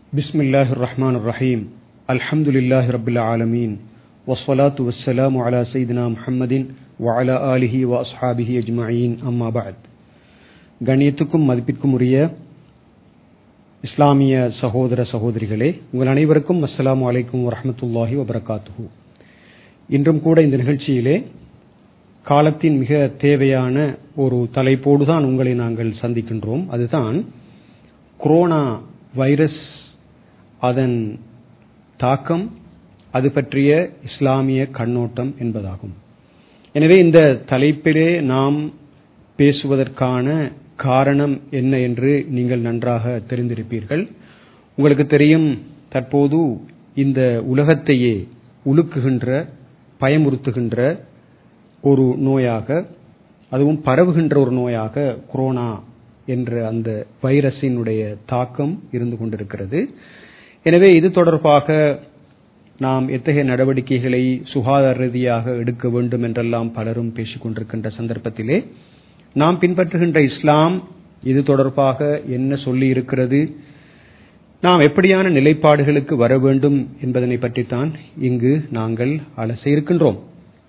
بسم الله الرحمن الرحيم الحمد لله رب العالمين والصلاة والسلام على سيدنا محمد وعلى آله وأصحابه أجمعين أما بعد கண்ணியத்துக்கும் மதிப்பிற்கும் உரிய இஸ்லாமிய சகோதர சகோதரிகளே உங்கள் அனைவருக்கும் அஸ்ஸலாமு அலைக்கும் வரஹமத்துல்லாஹி வபரகாத்துஹு இன்றும் கூட இந்த நிகழ்ச்சியிலே காலத்தின் மிக தேவையான ஒரு தலைப்போடு தான் உங்களை நாங்கள் சந்திக்கின்றோம் அதுதான் கொரோனா வைரஸ் அதன் தாக்கம் அது பற்றிய இஸ்லாமிய கண்ணோட்டம் என்பதாகும் எனவே இந்த தலைப்பிலே நாம் பேசுவதற்கான காரணம் என்ன என்று நீங்கள் நன்றாக தெரிந்திருப்பீர்கள் உங்களுக்கு தெரியும் தற்போது இந்த உலகத்தையே உலுக்குகின்ற பயமுறுத்துகின்ற ஒரு நோயாக அதுவும் பரவுகின்ற ஒரு நோயாக கொரோனா என்ற அந்த வைரஸினுடைய தாக்கம் இருந்து கொண்டிருக்கிறது எனவே இது தொடர்பாக நாம் எத்தகைய நடவடிக்கைகளை சுகாதார ரீதியாக எடுக்க வேண்டும் என்றெல்லாம் பலரும் பேசிக் கொண்டிருக்கின்ற சந்தர்ப்பத்திலே நாம் பின்பற்றுகின்ற இஸ்லாம் இது தொடர்பாக என்ன சொல்லி இருக்கிறது நாம் எப்படியான நிலைப்பாடுகளுக்கு வர வேண்டும் என்பதனை பற்றித்தான் இங்கு நாங்கள் அலச இருக்கின்றோம்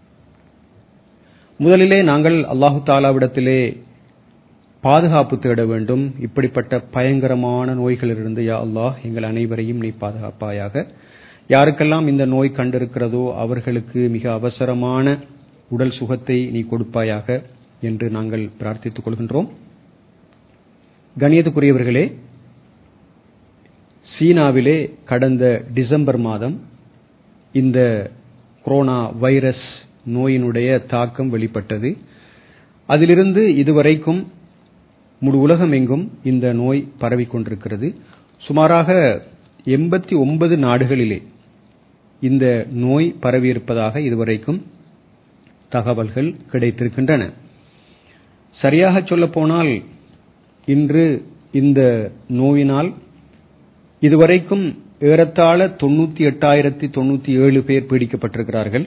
முதலிலே நாங்கள் அல்லாஹு தாலாவிடத்திலே பாதுகாப்பு தேட வேண்டும் இப்படிப்பட்ட பயங்கரமான நோய்களிலிருந்து யா அல்லாஹ் எங்கள் அனைவரையும் நீ பாதுகாப்பாயாக யாருக்கெல்லாம் இந்த நோய் கண்டிருக்கிறதோ அவர்களுக்கு மிக அவசரமான உடல் சுகத்தை நீ கொடுப்பாயாக என்று நாங்கள் பிரார்த்தித்துக் கொள்கின்றோம் கணியத்துக்குரியவர்களே சீனாவிலே கடந்த டிசம்பர் மாதம் இந்த கொரோனா வைரஸ் நோயினுடைய தாக்கம் வெளிப்பட்டது அதிலிருந்து இதுவரைக்கும் முழு உலகம் எங்கும் இந்த நோய் பரவிக்கொண்டிருக்கிறது சுமாராக எண்பத்தி ஒன்பது நாடுகளிலே இந்த நோய் பரவியிருப்பதாக இதுவரைக்கும் தகவல்கள் கிடைத்திருக்கின்றன சரியாக சொல்ல போனால் இன்று இந்த நோயினால் இதுவரைக்கும் ஏறத்தாழ தொண்ணூத்தி எட்டாயிரத்தி தொண்ணூத்தி ஏழு பேர் பீடிக்கப்பட்டிருக்கிறார்கள்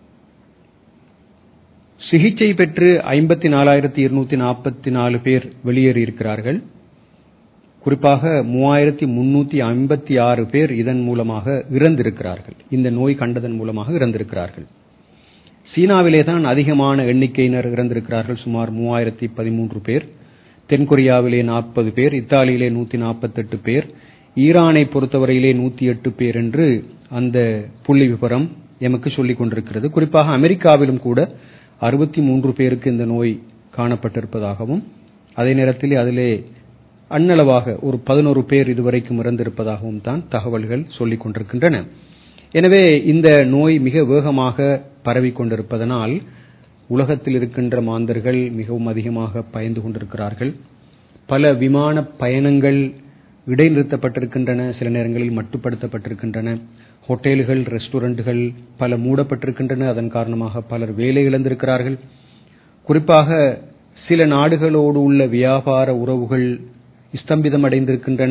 சிகிச்சை பெற்று ஐம்பத்தி நாலாயிரத்தி இருநூத்தி நாற்பத்தி நாலு பேர் வெளியேறியிருக்கிறார்கள் குறிப்பாக மூவாயிரத்தி முன்னூத்தி ஐம்பத்தி ஆறு பேர் இதன் மூலமாக இறந்திருக்கிறார்கள் இந்த நோய் கண்டதன் மூலமாக இறந்திருக்கிறார்கள் சீனாவிலே தான் அதிகமான எண்ணிக்கையினர் இறந்திருக்கிறார்கள் சுமார் மூவாயிரத்தி பதிமூன்று பேர் தென்கொரியாவிலே நாற்பது பேர் இத்தாலியிலே நூத்தி நாற்பத்தெட்டு பேர் ஈரானை பொறுத்தவரையிலே நூத்தி எட்டு பேர் என்று அந்த புள்ளி விவரம் எமக்கு சொல்லிக் கொண்டிருக்கிறது குறிப்பாக அமெரிக்காவிலும் கூட அறுபத்தி மூன்று பேருக்கு இந்த நோய் காணப்பட்டிருப்பதாகவும் அதே நேரத்தில் அதிலே அன்னளவாக ஒரு பதினோரு பேர் இதுவரைக்கும் இறந்திருப்பதாகவும் தான் தகவல்கள் சொல்லிக் கொண்டிருக்கின்றன எனவே இந்த நோய் மிக வேகமாக பரவிக் கொண்டிருப்பதனால் உலகத்தில் இருக்கின்ற மாந்தர்கள் மிகவும் அதிகமாக பயந்து கொண்டிருக்கிறார்கள் பல விமான பயணங்கள் இடைநிறுத்தப்பட்டிருக்கின்றன சில நேரங்களில் மட்டுப்படுத்தப்பட்டிருக்கின்றன ஹோட்டல்கள் ரெஸ்டாரண்ட்டுகள் பல மூடப்பட்டிருக்கின்றன அதன் காரணமாக பலர் வேலை இழந்திருக்கிறார்கள் குறிப்பாக சில நாடுகளோடு உள்ள வியாபார உறவுகள் ஸ்தம்பிதம் அடைந்திருக்கின்றன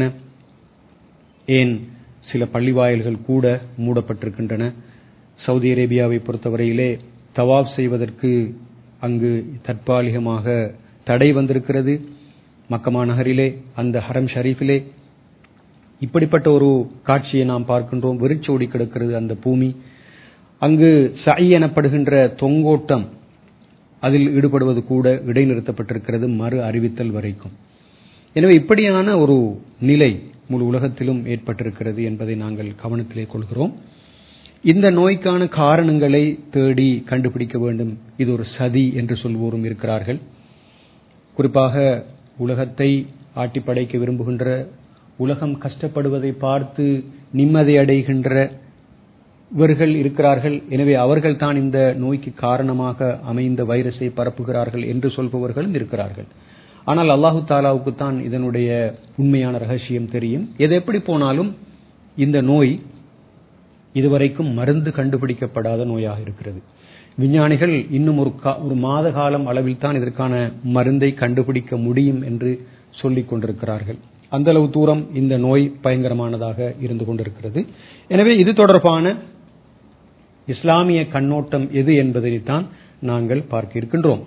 ஏன் சில பள்ளிவாயல்கள் கூட மூடப்பட்டிருக்கின்றன சவுதி அரேபியாவை பொறுத்தவரையிலே தவாப் செய்வதற்கு அங்கு தற்பாலிகமாக தடை வந்திருக்கிறது மக்கமா நகரிலே அந்த ஹரம் ஷரீஃபிலே இப்படிப்பட்ட ஒரு காட்சியை நாம் பார்க்கின்றோம் வெறிச்சோடி கிடக்கிறது அந்த பூமி அங்கு சை எனப்படுகின்ற தொங்கோட்டம் அதில் ஈடுபடுவது கூட இடைநிறுத்தப்பட்டிருக்கிறது மறு அறிவித்தல் வரைக்கும் எனவே இப்படியான ஒரு நிலை முழு உலகத்திலும் ஏற்பட்டிருக்கிறது என்பதை நாங்கள் கவனத்திலே கொள்கிறோம் இந்த நோய்க்கான காரணங்களை தேடி கண்டுபிடிக்க வேண்டும் இது ஒரு சதி என்று சொல்வோரும் இருக்கிறார்கள் குறிப்பாக உலகத்தை ஆட்டி படைக்க விரும்புகின்ற உலகம் கஷ்டப்படுவதை பார்த்து நிம்மதி அடைகின்ற இவர்கள் இருக்கிறார்கள் எனவே அவர்கள் தான் இந்த நோய்க்கு காரணமாக அமைந்த வைரஸை பரப்புகிறார்கள் என்று சொல்பவர்களும் இருக்கிறார்கள் ஆனால் அல்லாஹு தாலாவுக்கு தான் இதனுடைய உண்மையான ரகசியம் தெரியும் எது எப்படி போனாலும் இந்த நோய் இதுவரைக்கும் மருந்து கண்டுபிடிக்கப்படாத நோயாக இருக்கிறது விஞ்ஞானிகள் இன்னும் ஒரு ஒரு மாத காலம் அளவில் தான் இதற்கான மருந்தை கண்டுபிடிக்க முடியும் என்று சொல்லிக் கொண்டிருக்கிறார்கள் அந்த அளவு தூரம் இந்த நோய் பயங்கரமானதாக இருந்து கொண்டிருக்கிறது எனவே இது தொடர்பான இஸ்லாமிய கண்ணோட்டம் எது என்பதைத்தான் நாங்கள் பார்க்க இருக்கின்றோம்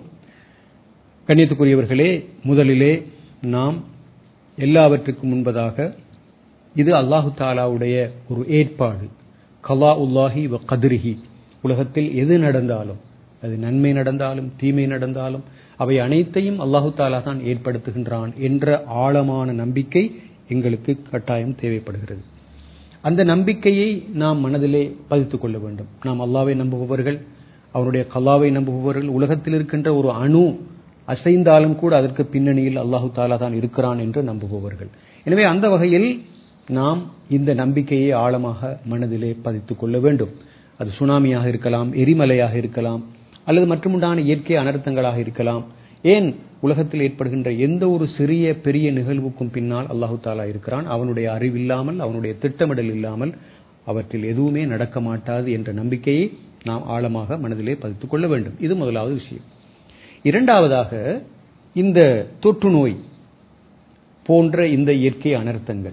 கண்ணியத்துக்குரியவர்களே முதலிலே நாம் எல்லாவற்றுக்கும் முன்பதாக இது அல்லாஹு தாலாவுடைய ஒரு ஏற்பாடு கலா உல்லாஹி வ கதிரிஹி உலகத்தில் எது நடந்தாலும் அது நன்மை நடந்தாலும் தீமை நடந்தாலும் அவை அனைத்தையும் அல்லாஹு தாலா தான் ஏற்படுத்துகின்றான் என்ற ஆழமான நம்பிக்கை எங்களுக்கு கட்டாயம் தேவைப்படுகிறது அந்த நம்பிக்கையை நாம் மனதிலே பதித்துக் கொள்ள வேண்டும் நாம் அல்லாவை நம்புபவர்கள் அவருடைய கல்லாவை நம்புபவர்கள் உலகத்தில் இருக்கின்ற ஒரு அணு அசைந்தாலும் கூட அதற்கு பின்னணியில் அல்லாஹு தாலா தான் இருக்கிறான் என்று நம்புபவர்கள் எனவே அந்த வகையில் நாம் இந்த நம்பிக்கையை ஆழமாக மனதிலே பதித்துக் கொள்ள வேண்டும் அது சுனாமியாக இருக்கலாம் எரிமலையாக இருக்கலாம் அல்லது மற்றுமுண்டான இயற்கை அனர்த்தங்களாக இருக்கலாம் ஏன் உலகத்தில் ஏற்படுகின்ற எந்த ஒரு சிறிய பெரிய நிகழ்வுக்கும் பின்னால் அல்லாஹு தாலா இருக்கிறான் அவனுடைய அறிவில்லாமல் அவனுடைய திட்டமிடல் இல்லாமல் அவற்றில் எதுவுமே நடக்க மாட்டாது என்ற நம்பிக்கையை நாம் ஆழமாக மனதிலே பதித்துக் கொள்ள வேண்டும் இது முதலாவது விஷயம் இரண்டாவதாக இந்த தொற்று நோய் போன்ற இந்த இயற்கை அனர்த்தங்கள்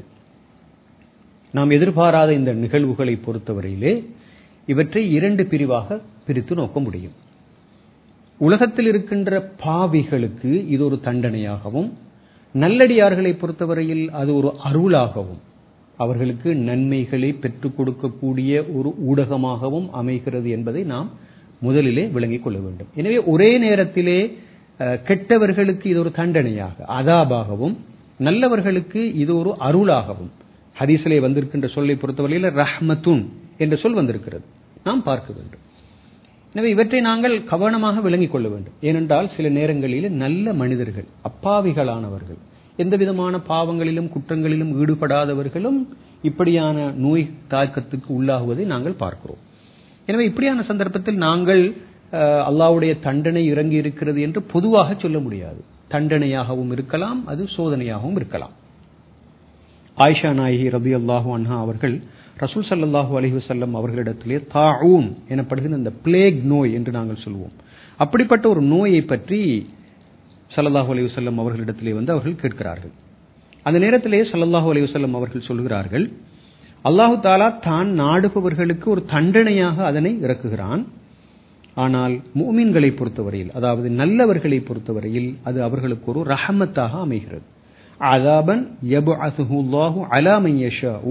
நாம் எதிர்பாராத இந்த நிகழ்வுகளை பொறுத்தவரையிலே இவற்றை இரண்டு பிரிவாக பிரித்து நோக்க முடியும் உலகத்தில் இருக்கின்ற பாவிகளுக்கு இது ஒரு தண்டனையாகவும் நல்லடியார்களை பொறுத்தவரையில் அது ஒரு அருளாகவும் அவர்களுக்கு நன்மைகளை பெற்றுக் கொடுக்கக்கூடிய ஒரு ஊடகமாகவும் அமைகிறது என்பதை நாம் முதலிலே விளங்கிக் கொள்ள வேண்டும் எனவே ஒரே நேரத்திலே கெட்டவர்களுக்கு இது ஒரு தண்டனையாக அதாபாகவும் நல்லவர்களுக்கு இது ஒரு அருளாகவும் ஹதீஸிலே வந்திருக்கின்ற சொல்லை பொறுத்தவரையில் ரஹ்மத்துன் என்ற சொல் வந்திருக்கிறது நாம் பார்க்க வேண்டும் எனவே இவற்றை நாங்கள் கவனமாக விளங்கிக் கொள்ள வேண்டும் ஏனென்றால் சில நேரங்களில் நல்ல மனிதர்கள் அப்பாவிகளானவர்கள் எந்த விதமான பாவங்களிலும் குற்றங்களிலும் ஈடுபடாதவர்களும் இப்படியான நோய் தாக்கத்துக்கு உள்ளாகுவதை நாங்கள் பார்க்கிறோம் எனவே இப்படியான சந்தர்ப்பத்தில் நாங்கள் அல்லாவுடைய தண்டனை இறங்கி இருக்கிறது என்று பொதுவாக சொல்ல முடியாது தண்டனையாகவும் இருக்கலாம் அது சோதனையாகவும் இருக்கலாம் ஆயிஷா நாயகி ரபி அல்லாஹூ அன்ஹா அவர்கள் ரசூல் சல்லாஹூ அலஹி வசல்லம் அவர்களிடத்திலே தாஊன் எனப்படுகிற இந்த பிளேக் நோய் என்று நாங்கள் சொல்வோம் அப்படிப்பட்ட ஒரு நோயை பற்றி சல்லல்லாஹூ அலி வசல்லம் அவர்களிடத்திலே வந்து அவர்கள் கேட்கிறார்கள் அந்த நேரத்திலே சல்லல்லாஹூ அலி வசல்லம் அவர்கள் சொல்கிறார்கள் அல்லாஹு தாலா தான் நாடுபவர்களுக்கு ஒரு தண்டனையாக அதனை இறக்குகிறான் ஆனால் மூமின்களை பொறுத்தவரையில் அதாவது நல்லவர்களை பொறுத்தவரையில் அது அவர்களுக்கு ஒரு ரஹமத்தாக அமைகிறது அதாபன் யபு அசுஹுல்லாஹு அலாமை யஷாவு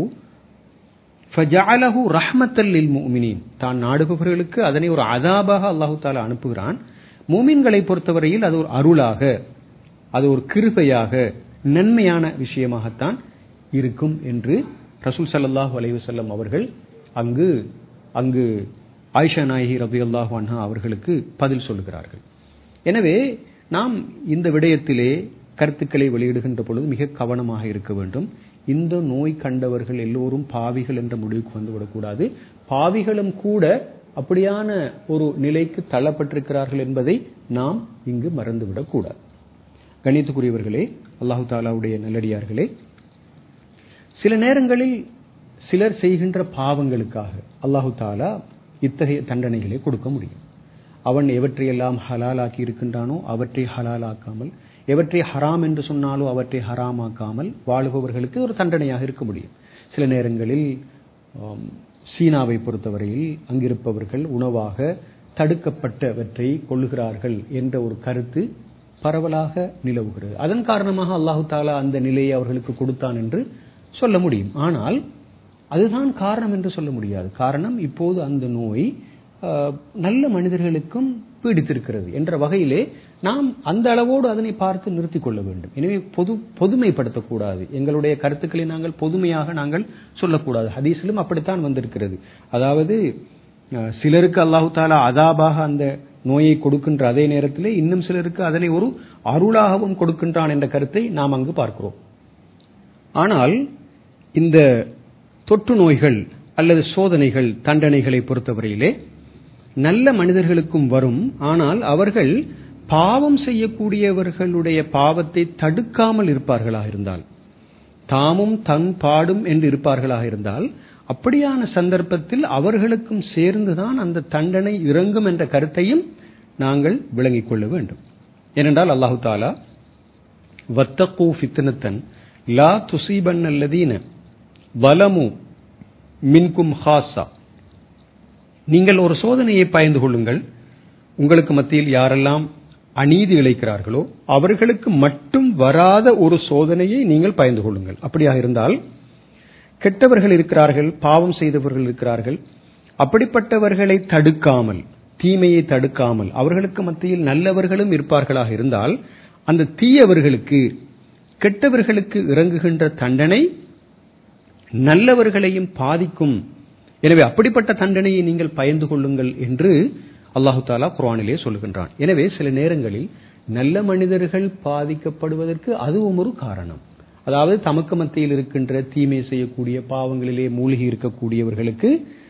ஃபஜஅலஹு ரஹ்மத்தல் லில் முஃமினீன் தான் நாடுபவர்களுக்கு அதனை ஒரு அதாபாக அல்லாஹு தாலா அனுப்புகிறான் மூமின்களை பொறுத்தவரையில் அது ஒரு அருளாக அது ஒரு கிருபையாக நன்மையான விஷயமாகத்தான் இருக்கும் என்று ரசூல் சல்லாஹூ அலைவசல்லம் அவர்கள் அங்கு அங்கு ஆயிஷா நாயகி ரபி அல்லாஹு அன்ஹா அவர்களுக்கு பதில் சொல்லுகிறார்கள் எனவே நாம் இந்த விடயத்திலே கருத்துக்களை வெளியிடுகின்ற பொழுது மிக கவனமாக இருக்க வேண்டும் இந்த நோய் கண்டவர்கள் எல்லோரும் பாவிகள் என்ற முடிவுக்கு வந்துவிடக்கூடாது பாவிகளும் கூட அப்படியான ஒரு நிலைக்கு தள்ளப்பட்டிருக்கிறார்கள் என்பதை நாம் இங்கு மறந்துவிடக்கூடாது கணித்துக்குரியவர்களே அல்லாஹு தாலாவுடைய நல்லடியார்களே சில நேரங்களில் சிலர் செய்கின்ற பாவங்களுக்காக அல்லாஹு தாலா இத்தகைய தண்டனைகளை கொடுக்க முடியும் அவன் எவற்றையெல்லாம் ஹலாலாக்கி இருக்கின்றானோ அவற்றை ஹலாலாக்காமல் எவற்றை ஹராம் என்று சொன்னாலோ அவற்றை ஹராமாக்காமல் வாழுபவர்களுக்கு ஒரு தண்டனையாக இருக்க முடியும் சில நேரங்களில் சீனாவை பொறுத்தவரையில் அங்கிருப்பவர்கள் உணவாக தடுக்கப்பட்டவற்றை கொள்ளுகிறார்கள் என்ற ஒரு கருத்து பரவலாக நிலவுகிறது அதன் காரணமாக அல்லாஹு தாலா அந்த நிலையை அவர்களுக்கு கொடுத்தான் என்று சொல்ல முடியும் ஆனால் அதுதான் காரணம் என்று சொல்ல முடியாது காரணம் இப்போது அந்த நோய் நல்ல மனிதர்களுக்கும் பீடித்திருக்கிறது என்ற வகையிலே நாம் அந்த அளவோடு அதனை பார்த்து நிறுத்திக் கொள்ள வேண்டும் எனவே பொது பொதுமைப்படுத்தக்கூடாது எங்களுடைய கருத்துக்களை நாங்கள் பொதுமையாக நாங்கள் சொல்லக்கூடாது ஹதீஸிலும் அப்படித்தான் வந்திருக்கிறது அதாவது சிலருக்கு அல்லாஹு தாலா அதாபாக அந்த நோயை கொடுக்கின்ற அதே நேரத்திலே இன்னும் சிலருக்கு அதனை ஒரு அருளாகவும் கொடுக்கின்றான் என்ற கருத்தை நாம் அங்கு பார்க்கிறோம் ஆனால் இந்த தொற்று நோய்கள் அல்லது சோதனைகள் தண்டனைகளை பொறுத்தவரையிலே நல்ல மனிதர்களுக்கும் வரும் ஆனால் அவர்கள் பாவம் செய்யக்கூடியவர்களுடைய பாவத்தை தடுக்காமல் இருப்பார்களாக இருந்தால் தாமும் தன் பாடும் என்று இருப்பார்களாக இருந்தால் அப்படியான சந்தர்ப்பத்தில் அவர்களுக்கும் சேர்ந்துதான் அந்த தண்டனை இறங்கும் என்ற கருத்தையும் நாங்கள் விளங்கிக் கொள்ள வேண்டும் ஏனென்றால் அல்லாஹு தாலா வத்தக்கூ ஃபித்னத்தன் லா துசீபன் அல்லதீன வலமு மின்கும் ஹாசா நீங்கள் ஒரு சோதனையை பயந்து கொள்ளுங்கள் உங்களுக்கு மத்தியில் யாரெல்லாம் அநீதி இழைக்கிறார்களோ அவர்களுக்கு மட்டும் வராத ஒரு சோதனையை நீங்கள் பயந்து கொள்ளுங்கள் அப்படியாக இருந்தால் கெட்டவர்கள் இருக்கிறார்கள் பாவம் செய்தவர்கள் இருக்கிறார்கள் அப்படிப்பட்டவர்களை தடுக்காமல் தீமையை தடுக்காமல் அவர்களுக்கு மத்தியில் நல்லவர்களும் இருப்பார்களாக இருந்தால் அந்த தீயவர்களுக்கு கெட்டவர்களுக்கு இறங்குகின்ற தண்டனை நல்லவர்களையும் பாதிக்கும் எனவே அப்படிப்பட்ட தண்டனையை நீங்கள் பயந்து கொள்ளுங்கள் என்று அல்லாஹு தாலா குர்ஆனிலே சொல்லுகின்றான் எனவே சில நேரங்களில் நல்ல மனிதர்கள் பாதிக்கப்படுவதற்கு அதுவும் ஒரு காரணம் அதாவது தமக்கு மத்தியில் இருக்கின்ற தீமை செய்யக்கூடிய பாவங்களிலே மூழ்கி இருக்கக்கூடியவர்களுக்கு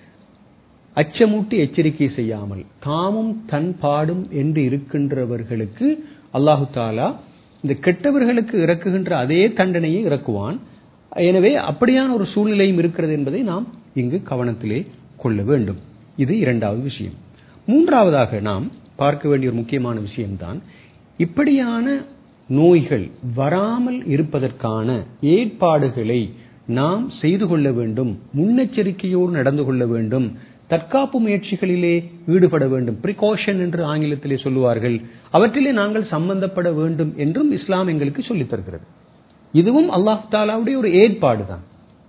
அச்சமூட்டி எச்சரிக்கை செய்யாமல் தாமும் தன் பாடும் என்று இருக்கின்றவர்களுக்கு அல்லாஹு தாலா இந்த கெட்டவர்களுக்கு இறக்குகின்ற அதே தண்டனையை இறக்குவான் எனவே அப்படியான ஒரு சூழ்நிலையும் இருக்கிறது என்பதை நாம் இங்கு கவனத்திலே கொள்ள வேண்டும் இது இரண்டாவது விஷயம் மூன்றாவதாக நாம் பார்க்க வேண்டிய ஒரு முக்கியமான விஷயம்தான் இப்படியான நோய்கள் வராமல் இருப்பதற்கான ஏற்பாடுகளை நாம் செய்து கொள்ள வேண்டும் முன்னெச்சரிக்கையோடு நடந்து கொள்ள வேண்டும் தற்காப்பு முயற்சிகளிலே ஈடுபட வேண்டும் பிரிகாஷன் என்று ஆங்கிலத்திலே சொல்லுவார்கள் அவற்றிலே நாங்கள் சம்பந்தப்பட வேண்டும் என்றும் இஸ்லாம் எங்களுக்கு சொல்லித் தருகிறது இதுவும் அல்லாஹ் தாலாவுடைய ஒரு ஏற்பாடு தான்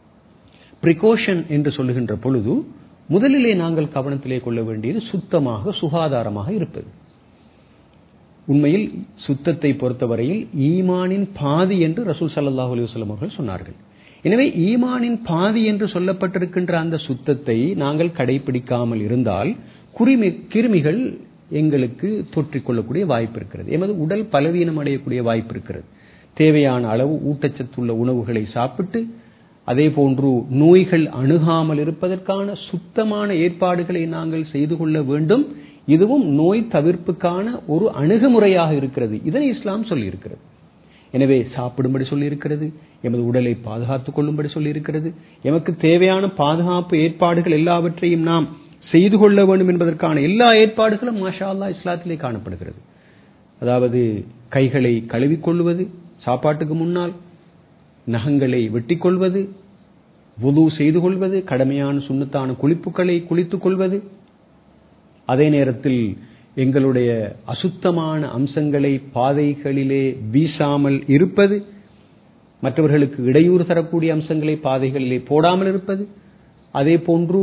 பிரிகாஷன் என்று சொல்லுகின்ற பொழுது முதலிலே நாங்கள் கவனத்திலே கொள்ள வேண்டியது சுத்தமாக சுகாதாரமாக இருப்பது உண்மையில் சுத்தத்தை பொறுத்தவரையில் ஈமானின் பாதி என்று ரசூல் சல்லாஹூ அலுவலம் அவர்கள் சொன்னார்கள் எனவே ஈமானின் பாதி என்று சொல்லப்பட்டிருக்கின்ற அந்த சுத்தத்தை நாங்கள் கடைபிடிக்காமல் இருந்தால் குருமி கிருமிகள் எங்களுக்கு தொற்றிக்கொள்ளக்கூடிய வாய்ப்பு இருக்கிறது எமது உடல் பலவீனம் அடையக்கூடிய வாய்ப்பு இருக்கிறது தேவையான அளவு ஊட்டச்சத்துள்ள உணவுகளை சாப்பிட்டு அதே போன்று நோய்கள் அணுகாமல் இருப்பதற்கான சுத்தமான ஏற்பாடுகளை நாங்கள் செய்து கொள்ள வேண்டும் இதுவும் நோய் தவிர்ப்புக்கான ஒரு அணுகுமுறையாக இருக்கிறது இதனை இஸ்லாம் சொல்லியிருக்கிறது எனவே சாப்பிடும்படி சொல்லியிருக்கிறது எமது உடலை பாதுகாத்துக் கொள்ளும்படி சொல்லியிருக்கிறது எமக்கு தேவையான பாதுகாப்பு ஏற்பாடுகள் எல்லாவற்றையும் நாம் செய்து கொள்ள வேண்டும் என்பதற்கான எல்லா ஏற்பாடுகளும் மாஷா அல்லா இஸ்லாத்திலே காணப்படுகிறது அதாவது கைகளை கழுவிக்கொள்வது சாப்பாட்டுக்கு முன்னால் நகங்களை வெட்டிக் கொள்வது வுது செய்து கொள்வது கடமையான சுண்ணத்தான குளிப்புகளை குளித்துக் கொள்வது அதே நேரத்தில் எங்களுடைய அசுத்தமான அம்சங்களை பாதைகளிலே வீசாமல் இருப்பது மற்றவர்களுக்கு இடையூறு தரக்கூடிய அம்சங்களை பாதைகளிலே போடாமல் இருப்பது அதே போன்று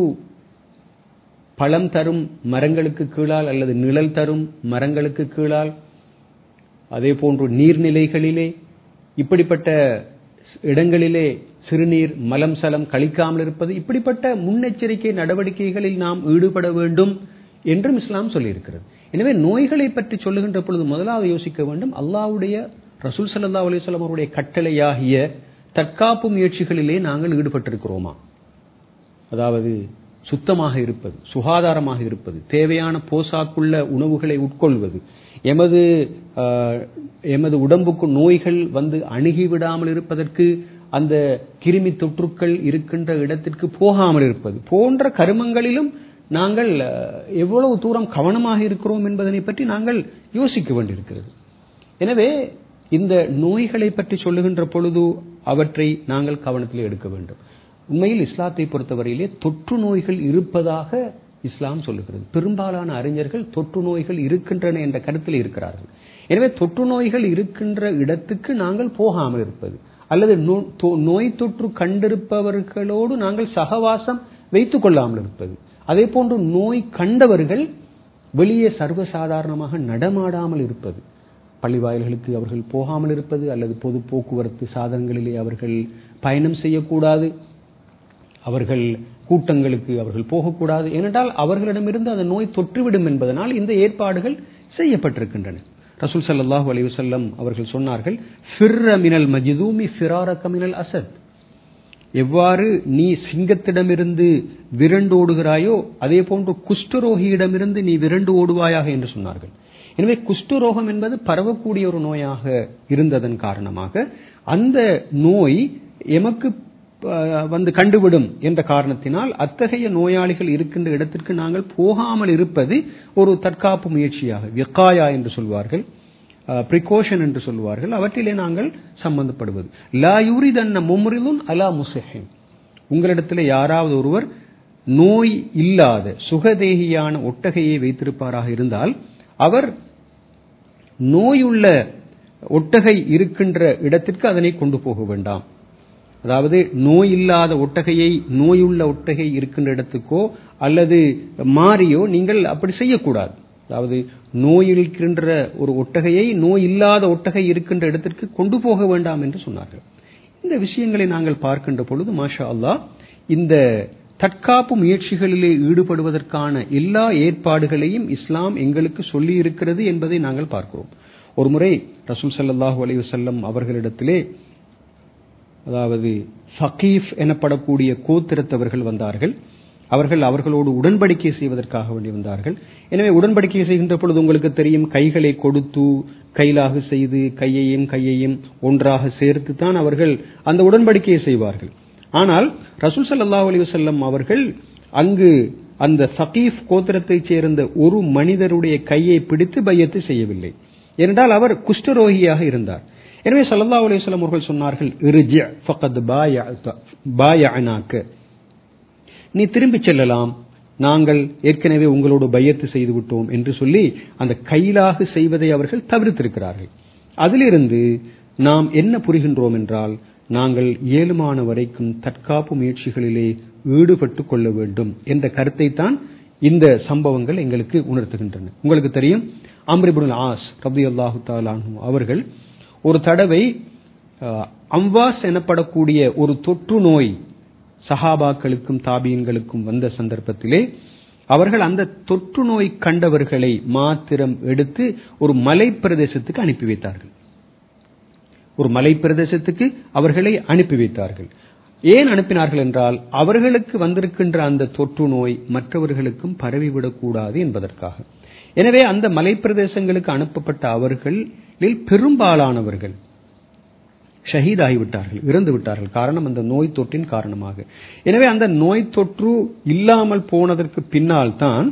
பழம் தரும் மரங்களுக்கு கீழால் அல்லது நிழல் தரும் மரங்களுக்கு கீழால் அதே போன்று நீர்நிலைகளிலே இப்படிப்பட்ட இடங்களிலே சிறுநீர் மலம் சலம் கழிக்காமல் இருப்பது இப்படிப்பட்ட முன்னெச்சரிக்கை நடவடிக்கைகளில் நாம் ஈடுபட வேண்டும் என்றும் இஸ்லாம் சொல்லியிருக்கிறது எனவே நோய்களை பற்றி சொல்லுகின்ற பொழுது முதலாவது யோசிக்க வேண்டும் அல்லாவுடைய ரசூல் சல்லா அலிஸ்லாம் அவருடைய கட்டளையாகிய தற்காப்பு முயற்சிகளிலே நாங்கள் ஈடுபட்டிருக்கிறோமா அதாவது சுத்தமாக இருப்பது சுகாதாரமாக இருப்பது தேவையான போசாக்குள்ள உணவுகளை உட்கொள்வது எமது எமது உடம்புக்கு நோய்கள் வந்து அணுகிவிடாமல் இருப்பதற்கு அந்த கிருமி தொற்றுக்கள் இருக்கின்ற இடத்திற்கு போகாமல் இருப்பது போன்ற கருமங்களிலும் நாங்கள் எவ்வளவு தூரம் கவனமாக இருக்கிறோம் என்பதனை பற்றி நாங்கள் யோசிக்க வேண்டியிருக்கிறது எனவே இந்த நோய்களை பற்றி சொல்லுகின்ற பொழுது அவற்றை நாங்கள் கவனத்தில் எடுக்க வேண்டும் உண்மையில் இஸ்லாத்தை பொறுத்தவரையிலே தொற்று நோய்கள் இருப்பதாக இஸ்லாம் சொல்லுகிறது பெரும்பாலான அறிஞர்கள் தொற்று நோய்கள் இருக்கின்றன என்ற கருத்தில் இருக்கிறார்கள் எனவே தொற்று நோய்கள் இருக்கின்ற இடத்துக்கு நாங்கள் போகாமல் இருப்பது அல்லது நோய் தொற்று கண்டிருப்பவர்களோடு நாங்கள் சகவாசம் வைத்துக் கொள்ளாமல் இருப்பது அதே போன்று நோய் கண்டவர்கள் வெளியே சர்வசாதாரணமாக நடமாடாமல் இருப்பது பள்ளி வாயில்களுக்கு அவர்கள் போகாமல் இருப்பது அல்லது பொது போக்குவரத்து சாதனங்களிலே அவர்கள் பயணம் செய்யக்கூடாது அவர்கள் கூட்டங்களுக்கு அவர்கள் போகக்கூடாது ஏனென்றால் அவர்களிடமிருந்து அந்த நோய் தொற்றுவிடும் என்பதனால் இந்த ஏற்பாடுகள் செய்யப்பட்டிருக்கின்றன ரசூல் சல்லாஹூ அலி வசல்லம் அவர்கள் சொன்னார்கள் ஃபிர்ர மினல் மஜிதூமி ஃபிராரக மினல் அசத் எவ்வாறு நீ சிங்கத்திடமிருந்து விரண்டு ஓடுகிறாயோ அதே போன்று குஷ்டரோகியிடமிருந்து நீ விரண்டு ஓடுவாயாக என்று சொன்னார்கள் எனவே குஷ்டரோகம் என்பது பரவக்கூடிய ஒரு நோயாக இருந்ததன் காரணமாக அந்த நோய் எமக்கு வந்து கண்டுவிடும் என்ற காரணத்தினால் அத்தகைய நோயாளிகள் இருக்கின்ற இடத்திற்கு நாங்கள் போகாமல் இருப்பது ஒரு தற்காப்பு முயற்சியாக விக்காயா என்று சொல்வார்கள் பிரிகாஷன் என்று சொல்வார்கள் அவற்றிலே நாங்கள் சம்பந்தப்படுவது லா யூரிதன்ன மும்ரிலுன் அலா முசஹிம் உங்களிடத்தில் யாராவது ஒருவர் நோய் இல்லாத சுகதேகியான ஒட்டகையை வைத்திருப்பாராக இருந்தால் அவர் நோயுள்ள ஒட்டகை இருக்கின்ற இடத்திற்கு அதனை கொண்டு போக வேண்டாம் அதாவது நோய் இல்லாத ஒட்டகையை நோயுள்ள ஒட்டகை இருக்கின்ற இடத்துக்கோ அல்லது மாறியோ நீங்கள் அப்படி செய்யக்கூடாது அதாவது நோய் இருக்கின்ற ஒரு ஒட்டகையை நோய் இல்லாத ஒட்டகை இருக்கின்ற இடத்திற்கு கொண்டு போக வேண்டாம் என்று சொன்னார்கள் இந்த விஷயங்களை நாங்கள் பார்க்கின்ற பொழுது மாஷா அல்லாஹ் இந்த தற்காப்பு முயற்சிகளிலே ஈடுபடுவதற்கான எல்லா ஏற்பாடுகளையும் இஸ்லாம் எங்களுக்கு சொல்லி இருக்கிறது என்பதை நாங்கள் பார்க்கிறோம் ஒருமுறை ரசூல் ஸல்லல்லாஹு அலைஹி வஸல்லம் அவர்களிடத்திலே அதாவது ஃபகீஃப் எனப்படக்கூடிய கோத்திரத்தவர்கள் வந்தார்கள் அவர்கள் அவர்களோடு உடன்படிக்கை செய்வதற்காக வேண்டி வந்தார்கள் எனவே உடன்படிக்கை செய்கின்ற பொழுது உங்களுக்கு தெரியும் கைகளை கொடுத்து கைலாக செய்து கையையும் கையையும் ஒன்றாக சேர்த்து தான் அவர்கள் அந்த உடன்படிக்கையை செய்வார்கள் ஆனால் ரசூல் ஸல்லல்லாஹு அலைஹி வஸல்லம் அவர்கள் அங்கு அந்த சகீஃப் கோத்திரத்தைச் சேர்ந்த ஒரு மனிதருடைய கையை பிடித்து பையத்து செய்யவில்லை ஏனென்றால் அவர் குஷ்டரோகியாக இருந்தார் எனவே ஸல்லல்லாஹு அலைஹி வஸல்லம் அவர்கள் சொன்னார்கள் இர்ஜி ஃபக்கத் பாயஅத பாயஅனாக நீ திரும்பிச் செல்லலாம் நாங்கள் ஏற்கனவே உங்களோடு பையத்து செய்து விட்டோம் என்று சொல்லி அந்த கைலாக செய்வதை அவர்கள் தவிர்த்திருக்கிறார்கள் அதிலிருந்து நாம் என்ன புரிகின்றோம் என்றால் நாங்கள் ஏழுமான வரைக்கும் தற்காப்பு முயற்சிகளிலே ஈடுபட்டு கொள்ள வேண்டும் என்ற கருத்தை தான் இந்த சம்பவங்கள் எங்களுக்கு உணர்த்துகின்றன உங்களுக்கு தெரியும் அம்ரிபுல் ஆஸ் ரபி அல்லாஹு தாலானு அவர்கள் ஒரு தடவை அஹ், அம்வாஸ் எனப்படக்கூடிய ஒரு தொற்று நோய் சஹாபாக்களுக்கும் தாபியன்களுக்கும் வந்த சந்தர்ப்பத்திலே அவர்கள் அந்த தொற்று நோய் கண்டவர்களை மாத்திரம் எடுத்து ஒரு மலை பிரதேசத்துக்கு அனுப்பி வைத்தார்கள் ஒரு மலை பிரதேசத்துக்கு அவர்களை அனுப்பி வைத்தார்கள் ஏன் அனுப்பினார்கள் என்றால் அவர்களுக்கு வந்திருக்கின்ற அந்த தொற்று நோய் மற்றவர்களுக்கும் பரவிவிடக்கூடாது என்பதற்காக எனவே அந்த மலை பிரதேசங்களுக்கு அனுப்பப்பட்ட அவர்களில் பெரும்பாலானவர்கள் ஷஹீதாகிவிட்டார்கள் இறந்து விட்டார்கள் காரணம் அந்த நோய் தொற்றின் காரணமாக எனவே அந்த நோய் தொற்று இல்லாமல் போனதற்கு பின்னால் தான்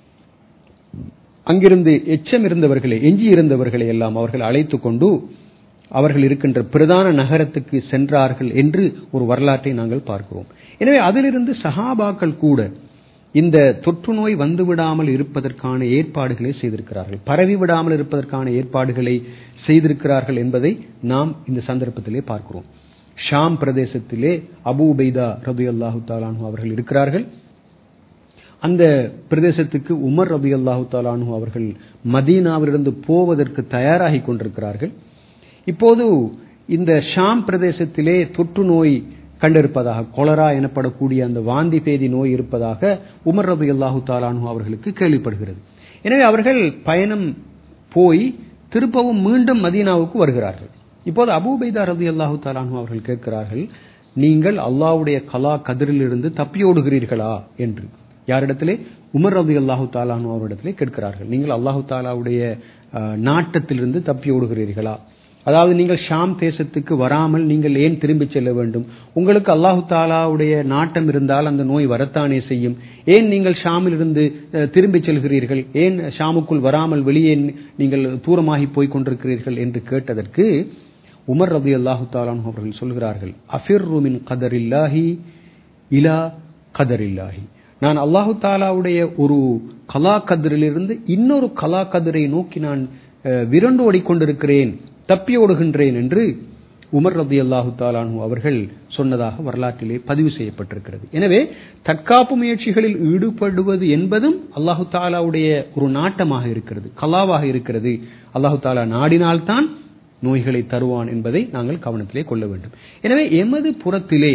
அங்கிருந்து எச்சம் இருந்தவர்களை எஞ்சி இருந்தவர்களை எல்லாம் அவர்கள் அழைத்து கொண்டு அவர்கள் இருக்கின்ற பிரதான நகரத்துக்கு சென்றார்கள் என்று ஒரு வரலாற்றை நாங்கள் பார்க்கிறோம் எனவே அதிலிருந்து சஹாபாக்கள் கூட இந்த தொற்று நோய் வந்துவிடாமல் இருப்பதற்கான ஏற்பாடுகளை செய்திருக்கிறார்கள் பரவி விடாமல் இருப்பதற்கான ஏற்பாடுகளை செய்திருக்கிறார்கள் என்பதை நாம் இந்த சந்தர்ப்பத்திலே பார்க்கிறோம் ஷாம் பிரதேசத்திலே அபூ உபைதா ரபி அல்லாஹு தாலானு அவர்கள் இருக்கிறார்கள் அந்த பிரதேசத்துக்கு உமர் ரபி அல்லாஹு தாலானு அவர்கள் மதீனாவிலிருந்து போவதற்கு தயாராகி கொண்டிருக்கிறார்கள் இப்போது இந்த ஷாம் பிரதேசத்திலே தொற்று நோய் கண்டிருப்பதாக கொலரா எனப்படக்கூடிய அந்த வாந்தி பேதி நோய் இருப்பதாக உமர் ரபி அல்லாஹு தாலானு அவர்களுக்கு கேள்விப்படுகிறது எனவே அவர்கள் பயணம் போய் திருப்பவும் மீண்டும் மதீனாவுக்கு வருகிறார்கள் இப்போது அபூபைதா ரபி அல்லாஹு தாலானு அவர்கள் கேட்கிறார்கள் நீங்கள் அல்லாஹ்வுடைய கலா கதிரிலிருந்து தப்பியோடுகிறீர்களா என்று யாரிடத்திலே உமர் ரபி அல்லாஹு தாலானு அவரிடத்திலே கேட்கிறார்கள் நீங்கள் அல்லாஹு தாலாவுடைய அஹ், நாட்டத்திலிருந்து தப்பியோடுகிறீர்களா அதாவது நீங்கள் ஷாம் தேசத்துக்கு வராமல் நீங்கள் ஏன் திரும்பிச் செல்ல வேண்டும் உங்களுக்கு அல்லாஹு தாலாவுடைய நாட்டம் இருந்தால் அந்த நோய் வரத்தானே செய்யும் ஏன் நீங்கள் ஷாமிலிருந்து அஹ், திரும்பிச் செல்கிறீர்கள் ஏன் ஷாமுக்குள் வராமல் வெளியே நீங்கள் தூரமாகி போய் கொண்டிருக்கிறீர்கள் என்று கேட்டதற்கு உமர் ரபி அல்லாஹு தாலான் அவர்கள் சொல்கிறார்கள் அஃபிர்ரு மின் கதரில்லாஹி இலா கதரில்லாஹி நான் அல்லாஹு தாலாவுடைய ஒரு கலா கதிரிலிருந்து இன்னொரு கலா கதிரை நோக்கி நான் அஹ், விரண்டு ஓடிக்கொண்டிருக்கிறேன் தப்பி ஓடுகின்றேன் என்று உமர் ரதி அல்லாஹு தாலானு அவர்கள் சொன்னதாக வரலாற்றிலே பதிவு செய்யப்பட்டிருக்கிறது எனவே தற்காப்பு முயற்சிகளில் ஈடுபடுவது என்பதும் அல்லாஹு தாலாவுடைய ஒரு நாட்டமாக இருக்கிறது கலாவாக இருக்கிறது அல்லாஹு தாலா நாடினால்தான் நோய்களை தருவான் என்பதை நாங்கள் கவனத்திலே கொள்ள வேண்டும் எனவே எமது புறத்திலே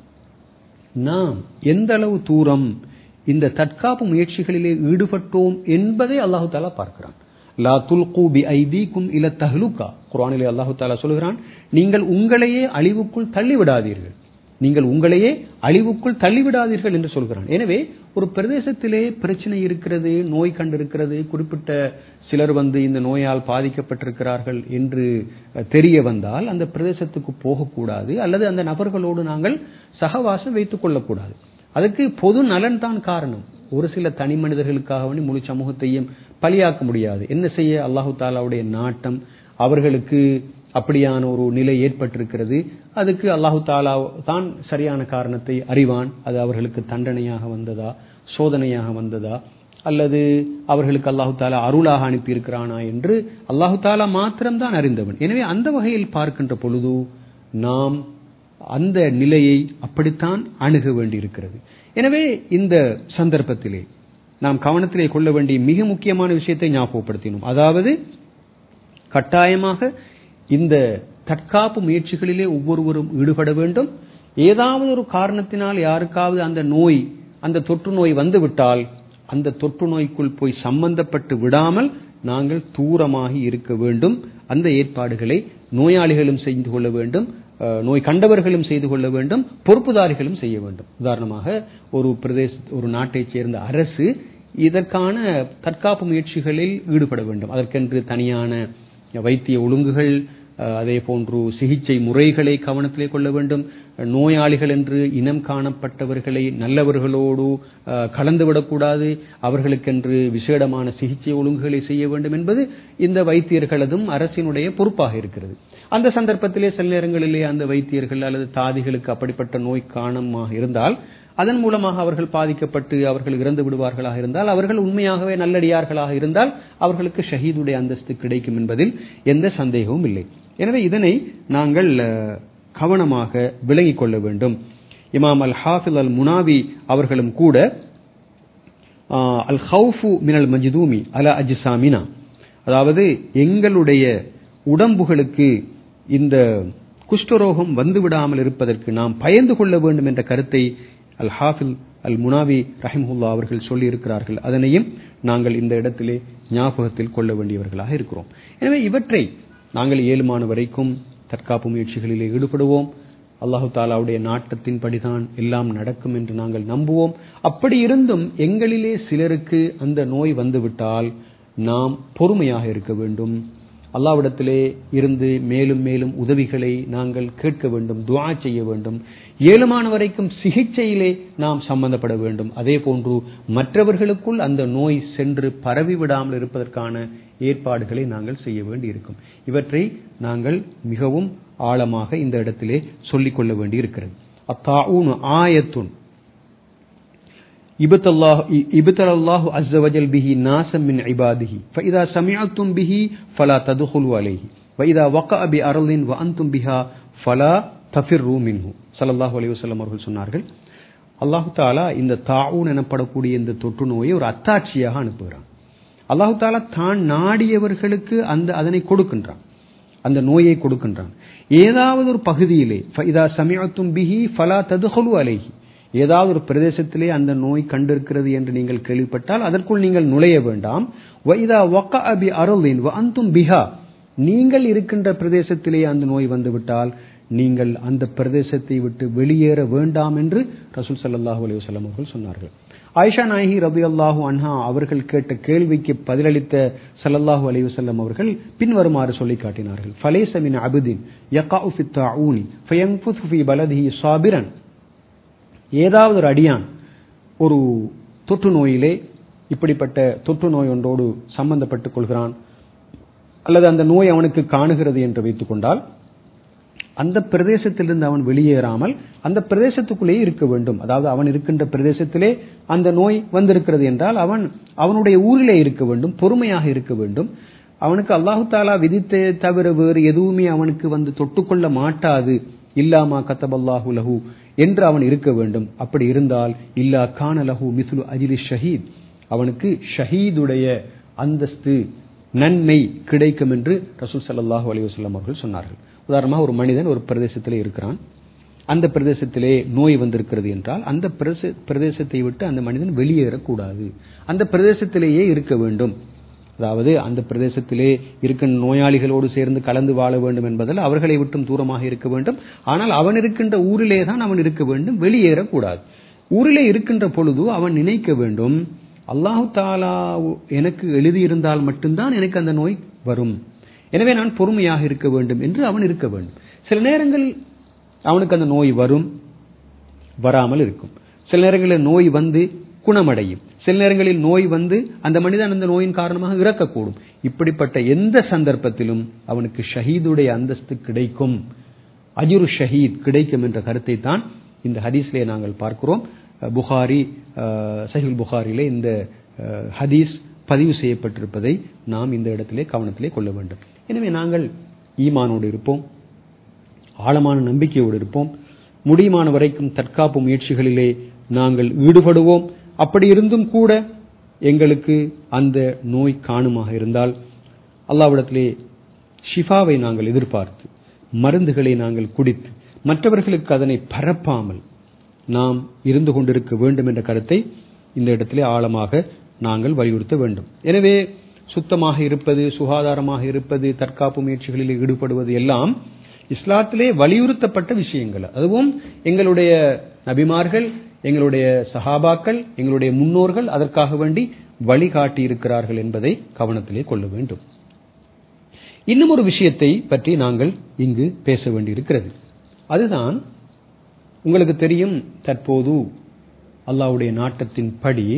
நாம் எந்த அளவு தூரம் இந்த தற்காப்பு முயற்சிகளிலே ஈடுபட்டோம் என்பதை அல்லாஹு தாலா பார்க்கிறான் லா துல்கு பி ஐதீக்கும் இல தஹ்லுகா குர்ஆனிலே அல்லாஹு தாலா சொல்கிறான் நீங்கள் உங்களையே அழிவுக்குள் தள்ளிவிடாதீர்கள் நீங்கள் உங்களையே அழிவுக்குள் தள்ளிவிடாதீர்கள் என்று சொல்கிறான் எனவே ஒரு பிரதேசத்திலே பிரச்சனை இருக்கிறது நோய் கண்டிருக்கிறது குறிப்பிட்ட சிலர் வந்து இந்த நோயால் பாதிக்கப்பட்டிருக்கிறார்கள் என்று அஹ், தெரிய வந்தால் அந்த பிரதேசத்துக்கு போகக்கூடாது அல்லது அந்த நபர்களோடு நாங்கள் சகவாசம் வைத்துக் கொள்ளக்கூடாது அதுக்கு பொது நலன் தான் காரணம் ஒரு சில தனி மனிதர்களுக்காக வேண்டி முழு சமூகத்தையும் பலியாக்க முடியாது என்ன செய்ய அல்லாஹு தாலாவுடைய நாட்டம் அவர்களுக்கு அப்படியான ஒரு நிலை ஏற்பட்டிருக்கிறது அதுக்கு அல்லாஹு தாலா தான் சரியான காரணத்தை அறிவான் அது அவர்களுக்கு தண்டனையாக வந்ததா சோதனையாக வந்ததா அல்லது அவர்களுக்கு அல்லாஹு தாலா அருளாக அனுப்பியிருக்கிறானா என்று அல்லாஹு தாலா மாத்திரம்தான் அறிந்தவன் எனவே அந்த வகையில் பார்க்கின்ற பொழுது நாம் அந்த நிலையை அப்படித்தான் அணுக வேண்டியிருக்கிறது எனவே இந்த சந்தர்ப்பத்திலே நாம் கவனத்திலே கொள்ள வேண்டிய மிக முக்கியமான விஷயத்தை ஞாபகப்படுத்தினோம் அதாவது கட்டாயமாக இந்த தற்காப்பு முயற்சிகளிலே ஒவ்வொருவரும் ஈடுபட வேண்டும் ஏதாவது ஒரு காரணத்தினால் யாருக்காவது அந்த நோய் அந்த தொற்று நோய் வந்துவிட்டால் அந்த தொற்று நோய்க்குள் போய் சம்பந்தப்பட்டு விடாமல் நாங்கள் தூரமாகி இருக்க வேண்டும் அந்த ஏற்பாடுகளை நோயாளிகளும் செய்து கொள்ள வேண்டும் அஹ், நோய் கண்டவர்களும் செய்து கொள்ள வேண்டும் பொறுப்புதாரிகளும் செய்ய வேண்டும் உதாரணமாக ஒரு பிரதேச ஒரு நாட்டைச் சேர்ந்த அரசு இதற்கான தற்காப்பு முயற்சிகளில் ஈடுபட வேண்டும் அதற்கென்று தனியான வைத்திய ஒழுங்குகள் அஹ், அதே போன்று சிகிச்சை முறைகளை கவனத்திலே கொள்ள வேண்டும் நோயாளிகள் என்று இனம் காணப்பட்டவர்களை நல்லவர்களோடு அஹ், கலந்துவிடக்கூடாது அவர்களுக்கென்று விசேடமான சிகிச்சை ஒழுங்குகளை செய்ய வேண்டும் என்பது இந்த வைத்தியர்களதும் அரசினுடைய பொறுப்பாக இருக்கிறது அந்த சந்தர்ப்பத்திலே சில நேரங்களிலே அந்த வைத்தியர்கள் அல்லது தாதிகளுக்கு அப்படிப்பட்ட நோய் காரணமாக இருந்தால் அதன் மூலமாக அவர்கள் பாதிக்கப்பட்டு அவர்கள் இறந்து விடுவார்களாக இருந்தால் அவர்கள் உண்மையாகவே நல்லடியார்களாக இருந்தால் அவர்களுக்கு ஷஹீதுடைய அந்தஸ்து கிடைக்கும் என்பதில் எந்த சந்தேகமும் இல்லை எனவே இதனை நாங்கள் அஹ், கவனமாக விளங்கிக் கொள்ள வேண்டும் இமாம் அல் ஹாஃபில் அல் முனாவி அவர்களும் கூட ஆஹ், அல் ஹவுஃபு மினல் மஜ்தூமி அல அஜ்சாமினா அதாவது எங்களுடைய உடம்புகளுக்கு இந்த குஷ்டரோகம் வந்துவிடாமல் இருப்பதற்கு நாம் பயந்து கொள்ள வேண்டும் என்ற கருத்தை அல் ஹாஃபில் அல் முனாவி ரஹிமுல்லா அவர்கள் சொல்லி இருக்கிறார்கள் அதனையும் நாங்கள் இந்த இடத்திலே ஞாபகத்தில் கொள்ள வேண்டியவர்களாக இருக்கிறோம் எனவே இவற்றை நாங்கள் இயலுமான வரைக்கும் தற்காப்பு முயற்சிகளிலே ஈடுபடுவோம் அல்லாஹு தாலாவுடைய நாட்டத்தின்படிதான் எல்லாம் நடக்கும் என்று நாங்கள் நம்புவோம் அப்படி இருந்தும் எங்களிலே சிலருக்கு அந்த நோய் வந்துவிட்டால் நாம் பொறுமையாக இருக்க வேண்டும் அல்லாவிடத்திலே இருந்து மேலும் மேலும் உதவிகளை நாங்கள் கேட்க வேண்டும் துஆ செய்ய வேண்டும் ஏழுமான வரைக்கும் சிகிச்சையிலே நாம் சம்பந்தப்பட வேண்டும் அதே போன்று மற்றவர்களுக்குள் அந்த நோய் சென்று பரவி விடாமல் இருப்பதற்கான ஏற்பாடுகளை நாங்கள் செய்ய வேண்டி இருக்கும் இவற்றை நாங்கள் மிகவும் ஆழமாக இந்த இடத்திலே சொல்லிக் கொள்ள வேண்டி இருக்கிறது அத்தாஊன் ஆயத்துன் ابتلى الله ابتلى الله عز وجل به ناسا من عباده فإذا سمعتم به فلا تدخلوا عليه وإذا وقع بأرض وأنتم بها فلا تفروا منه صلى الله عليه وسلم அவர்கள் சொன்னார்கள் அல்லாஹு தாலா இந்த தாவூன் எனப்படக்கூடிய இந்த தொற்று நோயை ஒரு அத்தாட்சியாக அனுப்புகிறான் அல்லாஹு தாலா தான் நாடியவர்களுக்கு அந்த அதனை கொடுக்கின்றான் அந்த நோயை கொடுக்கின்றான் ஏதாவது ஒரு பகுதியிலே இதா சமயத்தும் பிஹி ஃபலா ததுஹலு அலைஹி ஏதாவது ஒரு பிரதேசத்திலே அந்த நோய் கண்டிருக்கிறது என்று நீங்கள் கேள்விப்பட்டால் அதற்குள் நீங்கள் நுழைய வேண்டாம் வைதா வக்க அபி அருளின் அந்தும் பிஹா நீங்கள் இருக்கின்ற பிரதேசத்திலே அந்த நோய் வந்துவிட்டால் நீங்கள் அந்த பிரதேசத்தை விட்டு வெளியேற வேண்டாம் என்று ரசூல் சல்லாஹூ அலி வசல்லம் அவர்கள் சொன்னார்கள் ஆயிஷா நாயகி ரபி அல்லாஹூ அன்ஹா அவர்கள் கேட்ட கேள்விக்கு பதிலளித்த சல்லல்லாஹூ அலி வசல்லம் அவர்கள் பின்வருமாறு சொல்லி காட்டினார்கள் ஃபலேசமின் அபுதின் யகாஉ ஃபி தாஊனி ஃபயங்ஃபுது ஃபி பலதிஹி சாபிரன் ஏதாவது ஒரு அடியான் ஒரு தொற்று நோயிலே இப்படிப்பட்ட தொற்று நோய் ஒன்றோடு சம்பந்தப்பட்டுக் கொள்கிறான் அல்லது அந்த நோய் அவனுக்கு காணுகிறது என்று வைத்துக் கொண்டால் அந்த பிரதேசத்திலிருந்து அவன் வெளியேறாமல் அந்த பிரதேசத்துக்குள்ளேயே இருக்க வேண்டும் அதாவது அவன் இருக்கின்ற பிரதேசத்திலே அந்த நோய் வந்திருக்கிறது என்றால் அவன் அவனுடைய ஊரிலே இருக்க வேண்டும் பொறுமையாக இருக்க வேண்டும் அவனுக்கு அல்லாஹு தாலா விதித்தே தவிர வேறு எதுவுமே அவனுக்கு வந்து தொட்டுக்கொள்ள மாட்டாது இல்லாமா கத்தபல்லாஹு லஹு என்று அவன் இருக்க வேண்டும் அப்படி இருந்தால் இல்லா கான லஹு மிசுலு அஜிலி ஷஹீத் அவனுக்கு ஷஹீதுடைய அந்தஸ்து நன்மை கிடைக்கும் என்று ரசூல் சல்லாஹூ அலி வசல்லம் அவர்கள் சொன்னார்கள் உதாரணமாக ஒரு மனிதன் ஒரு பிரதேசத்திலே இருக்கிறான் அந்த பிரதேசத்திலே நோய் வந்திருக்கிறது என்றால் அந்த பிரதேசத்தை விட்டு அந்த மனிதன் வெளியேறக்கூடாது அந்த பிரதேசத்திலேயே இருக்க வேண்டும் அதாவது அந்த பிரதேசத்திலே இருக்கின்ற நோயாளிகளோடு சேர்ந்து கலந்து வாழ வேண்டும் என்பதால் அவர்களை விட்டும் தூரமாக இருக்க வேண்டும் ஆனால் அவன் இருக்கின்ற ஊரிலே தான் அவன் இருக்க வேண்டும் வெளியேறக்கூடாது ஊரிலே இருக்கின்ற பொழுது அவன் நினைக்க வேண்டும் அல்லாஹு தாலா எனக்கு எழுதியிருந்தால் மட்டும்தான் எனக்கு அந்த நோய் வரும் எனவே நான் பொறுமையாக இருக்க வேண்டும் என்று அவன் இருக்க வேண்டும் சில நேரங்களில் அவனுக்கு அந்த நோய் வரும் வராமல் இருக்கும் சில நேரங்களில் நோய் வந்து குணமடையும் சில நேரங்களில் நோய் வந்து அந்த மனிதன் அந்த நோயின் காரணமாக இறக்கக்கூடும் இப்படிப்பட்ட எந்த சந்தர்ப்பத்திலும் அவனுக்கு ஷஹீதுடைய அந்தஸ்து கிடைக்கும் அஜுரு ஷஹீத் கிடைக்கும் என்ற கருத்தை தான் இந்த ஹதீஸ்லே நாங்கள் பார்க்கிறோம் புகாரி சஹில் புகாரிலே இந்த ஹதீஸ் பதிவு செய்யப்பட்டிருப்பதை நாம் இந்த இடத்திலே கவனத்திலே கொள்ள வேண்டும் எனவே நாங்கள் ஈமானோடு இருப்போம் ஆழமான நம்பிக்கையோடு இருப்போம் முடியுமான வரைக்கும் தற்காப்பு முயற்சிகளிலே நாங்கள் ஈடுபடுவோம் அப்படி இருந்தும் கூட எங்களுக்கு அந்த நோய் காணுமாக இருந்தால் அல்லாவிடத்திலே ஷிஃபாவை நாங்கள் எதிர்பார்த்து மருந்துகளை நாங்கள் குடித்து மற்றவர்களுக்கு அதனை பரப்பாமல் நாம் இருந்து கொண்டிருக்க வேண்டும் என்ற கருத்தை இந்த இடத்திலே ஆழமாக நாங்கள் வலியுறுத்த வேண்டும் எனவே சுத்தமாக இருப்பது சுகாதாரமாக இருப்பது தற்காப்பு முயற்சிகளில் ஈடுபடுவது எல்லாம் இஸ்லாத்திலே வலியுறுத்தப்பட்ட விஷயங்கள் அதுவும் எங்களுடைய நபிமார்கள் எங்களுடைய சஹாபாக்கள் எங்களுடைய முன்னோர்கள் அதற்காக வேண்டி வழிகாட்டி இருக்கிறார்கள் என்பதை கவனத்திலே கொள்ள வேண்டும் இன்னும் ஒரு விஷயத்தை பற்றி நாங்கள் இங்கு பேச வேண்டியிருக்கிறது அதுதான் உங்களுக்கு தெரியும் தற்போது அல்லாவுடைய நாட்டத்தின் படி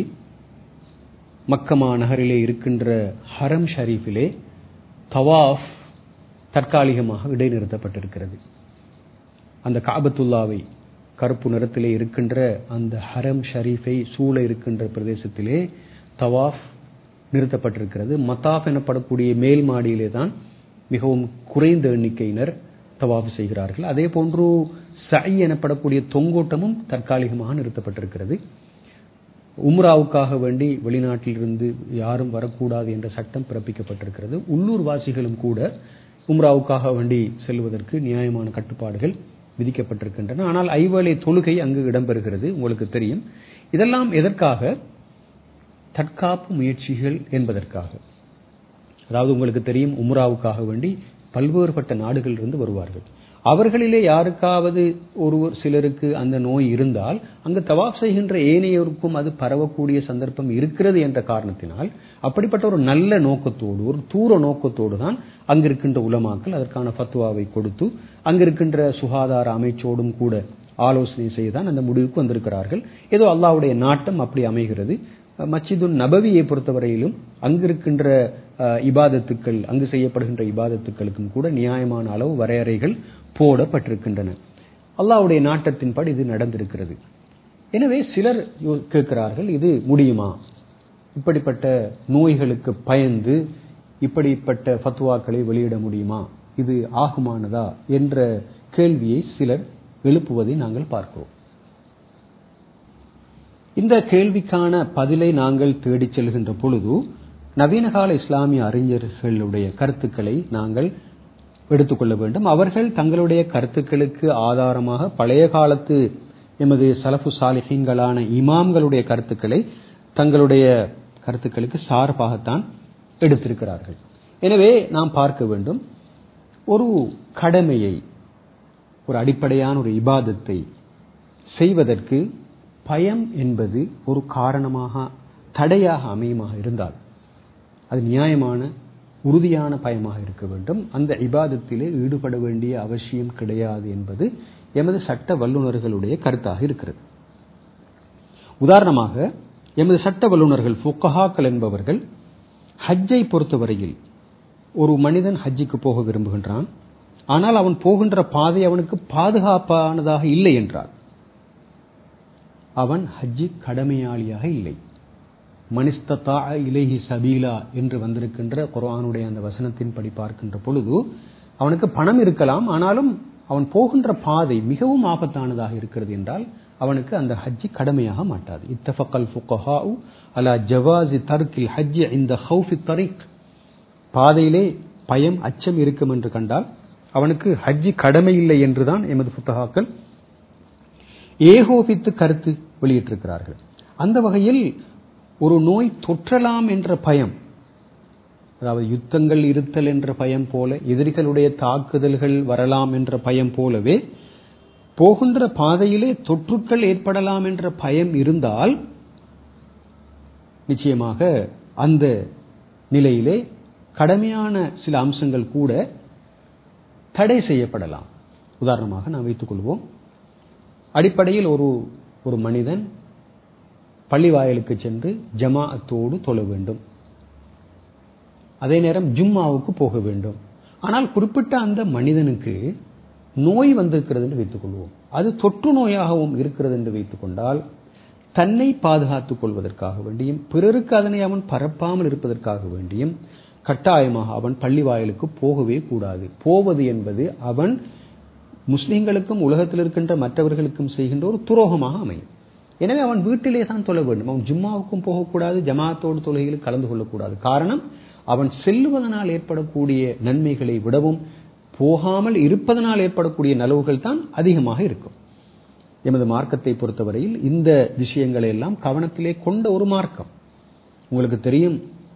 மக்கமா நகரிலே இருக்கின்ற ஹரம் ஷரீஃபிலே தவாஃப் தற்காலிகமாக இடைநிறுத்தப்பட்டிருக்கிறது அந்த காபத்துல்லாவை கருப்பு நிறத்திலே இருக்கின்ற அந்த ஹரம் ஷரீஃபை சூழ இருக்கின்ற பிரதேசத்திலே தவாஃப் நிறுத்தப்பட்டிருக்கிறது மத்தாஃப் எனப்படக்கூடிய மேல் மாடியிலே தான் மிகவும் குறைந்த எண்ணிக்கையினர் தவாஃப் செய்கிறார்கள் அதே போன்று சை எனப்படக்கூடிய தொங்கோட்டமும் தற்காலிகமாக நிறுத்தப்பட்டிருக்கிறது உம்ராவுக்காக வேண்டி வெளிநாட்டிலிருந்து யாரும் வரக்கூடாது என்ற சட்டம் பிறப்பிக்கப்பட்டிருக்கிறது உள்ளூர் வாசிகளும் கூட உம்ராவுக்காக வேண்டி செல்வதற்கு நியாயமான கட்டுப்பாடுகள் விதிக்கப்பட்டிருக்கின்றன ஆனால் ஐவேளை தொழுகை அங்கு இடம்பெறுகிறது உங்களுக்கு தெரியும் இதெல்லாம் எதற்காக தற்காப்பு முயற்சிகள் என்பதற்காக அதாவது உங்களுக்கு தெரியும் உம்ராவுக்காக வேண்டி பல்வேறுபட்ட நாடுகளிலிருந்து வருவார்கள் அவர்களிலே யாருக்காவது ஒருவர் சிலருக்கு அந்த நோய் இருந்தால் அங்கு தவாப் செய்கின்ற ஏனையோருக்கும் அது பரவக்கூடிய சந்தர்ப்பம் இருக்கிறது என்ற காரணத்தினால் அப்படிப்பட்ட ஒரு நல்ல நோக்கத்தோடு ஒரு தூர நோக்கத்தோடு தான் அங்கிருக்கின்ற உலமாக்கள் அதற்கான ஃபத்துவாவை கொடுத்து அங்கிருக்கின்ற சுகாதார அமைச்சோடும் கூட ஆலோசனை செய்துதான் அந்த முடிவுக்கு வந்திருக்கிறார்கள் ஏதோ அல்லாவுடைய நாட்டம் அப்படி அமைகிறது மச்சிதுன் நபவியை பொறுத்தவரையிலும் அங்கிருக்கின்ற இபாதத்துக்கள் அங்கு செய்யப்படுகின்ற இபாதத்துக்களுக்கும் கூட நியாயமான அளவு வரையறைகள் போடப்பட்டிருக்கின்றன அல்லாவுடைய நாட்டத்தின்படி இது நடந்திருக்கிறது எனவே சிலர் கேட்கிறார்கள் இது முடியுமா இப்படிப்பட்ட நோய்களுக்கு பயந்து இப்படிப்பட்ட ஃபத்துவாக்களை வெளியிட முடியுமா இது ஆகுமானதா என்ற கேள்வியை சிலர் எழுப்புவதை நாங்கள் பார்க்கிறோம் இந்த கேள்விக்கான பதிலை நாங்கள் தேடிச் செல்கின்ற பொழுது நவீனகால இஸ்லாமிய அறிஞர்களுடைய கருத்துக்களை நாங்கள் எடுத்துக்கொள்ள வேண்டும் அவர்கள் தங்களுடைய கருத்துக்களுக்கு ஆதாரமாக பழைய காலத்து எமது சலஃபு சாலிஹீன்களான இமாம்களுடைய கருத்துக்களை தங்களுடைய கருத்துக்களுக்கு சார்பாகத்தான் எடுத்திருக்கிறார்கள் எனவே நாம் பார்க்க வேண்டும் ஒரு கடமையை ஒரு அடிப்படையான ஒரு இபாதத்தை செய்வதற்கு பயம் என்பது ஒரு காரணமாக தடையாக அமையுமாக இருந்தால் அது நியாயமான உறுதியான பயமாக இருக்க வேண்டும் அந்த இபாதத்திலே ஈடுபட வேண்டிய அவசியம் கிடையாது என்பது எமது சட்ட வல்லுநர்களுடைய கருத்தாக இருக்கிறது உதாரணமாக எமது சட்ட வல்லுநர்கள் ஃபுக்கஹாக்கள் என்பவர்கள் ஹஜ்ஜை பொறுத்தவரையில் ஒரு மனிதன் ஹஜ்ஜிக்கு போக விரும்புகின்றான் ஆனால் அவன் போகின்ற பாதை அவனுக்கு பாதுகாப்பானதாக இல்லை என்றால் அவன் ஹஜ்ஜி கடமையாளியாக இல்லை மனிஸ்தா இலேஹி சபீலா என்று வந்திருக்கின்ற குர்ஆனுடைய அந்த வசனத்தின்படி பார்க்கின்ற பொழுது அவனுக்கு பணம் இருக்கலாம் ஆனாலும் அவன் போகின்ற பாதை மிகவும் ஆபத்தானதாக இருக்கிறது என்றால் அவனுக்கு அந்த ஹஜ்ஜி கடமையாக மாட்டாது இத்தஃபக்கல் ஃபுக்கஹாஉ அலா ஜவாஸி தர்கில் ஹஜ்ஜி இந்த ஹவுஃபி தரிக் பாதையிலே பயம் அச்சம் இருக்கும் என்று கண்டால் அவனுக்கு ஹஜ்ஜி கடமை இல்லை என்றுதான் எமது புத்தகாக்கள் ஏகோபித்து கருத்து வெளியிட்டிருக்கிறார்கள் அந்த வகையில் ஒரு நோய் தொற்றலாம் என்ற பயம் அதாவது யுத்தங்கள் இருத்தல் என்ற பயம் போல எதிரிகளுடைய தாக்குதல்கள் வரலாம் என்ற பயம் போலவே போகின்ற பாதையிலே தொற்றுக்கள் ஏற்படலாம் என்ற பயம் இருந்தால் நிச்சயமாக அந்த நிலையிலே கடமையான சில அம்சங்கள் கூட தடை செய்யப்படலாம் உதாரணமாக நாம் வைத்துக் கொள்வோம் அடிப்படையில் ஒரு ஒரு மனிதன் பள்ளி வாயிலுக்கு சென்று ஜமாஅத்தோடு தொழ வேண்டும் அதே நேரம் ஜும்மாவுக்கு போக வேண்டும் ஆனால் குறிப்பிட்ட அந்த மனிதனுக்கு நோய் வந்திருக்கிறது என்று வைத்துக் கொள்வோம் அது தொற்று நோயாகவும் இருக்கிறது என்று வைத்துக் கொண்டால் தன்னை பாதுகாத்துக் கொள்வதற்காக வேண்டியும் பிறருக்கு அதனை அவன் பரப்பாமல் இருப்பதற்காக வேண்டியும் கட்டாயமாக அவன் பள்ளி வாயிலுக்கு போகவே கூடாது போவது என்பது அவன் முஸ்லிம்களுக்கும் உலகத்தில் இருக்கின்ற மற்றவர்களுக்கும் செய்கின்ற ஒரு துரோகமாக அமையும் எனவே அவன் வீட்டிலே தான் தொழ வேண்டும் அவன் ஜும்மாவுக்கும் போகக்கூடாது ஜமாத்தோடு தொழுகையில் கலந்து கொள்ளக்கூடாது காரணம் அவன் செல்லுவதனால் ஏற்படக்கூடிய நன்மைகளை விடவும் போகாமல் இருப்பதனால் ஏற்படக்கூடிய நலவுகள் தான் அதிகமாக இருக்கும் எமது மார்க்கத்தை பொறுத்தவரையில் இந்த விஷயங்களை எல்லாம் கவனத்திலே கொண்ட ஒரு மார்க்கம் உங்களுக்கு தெரியும்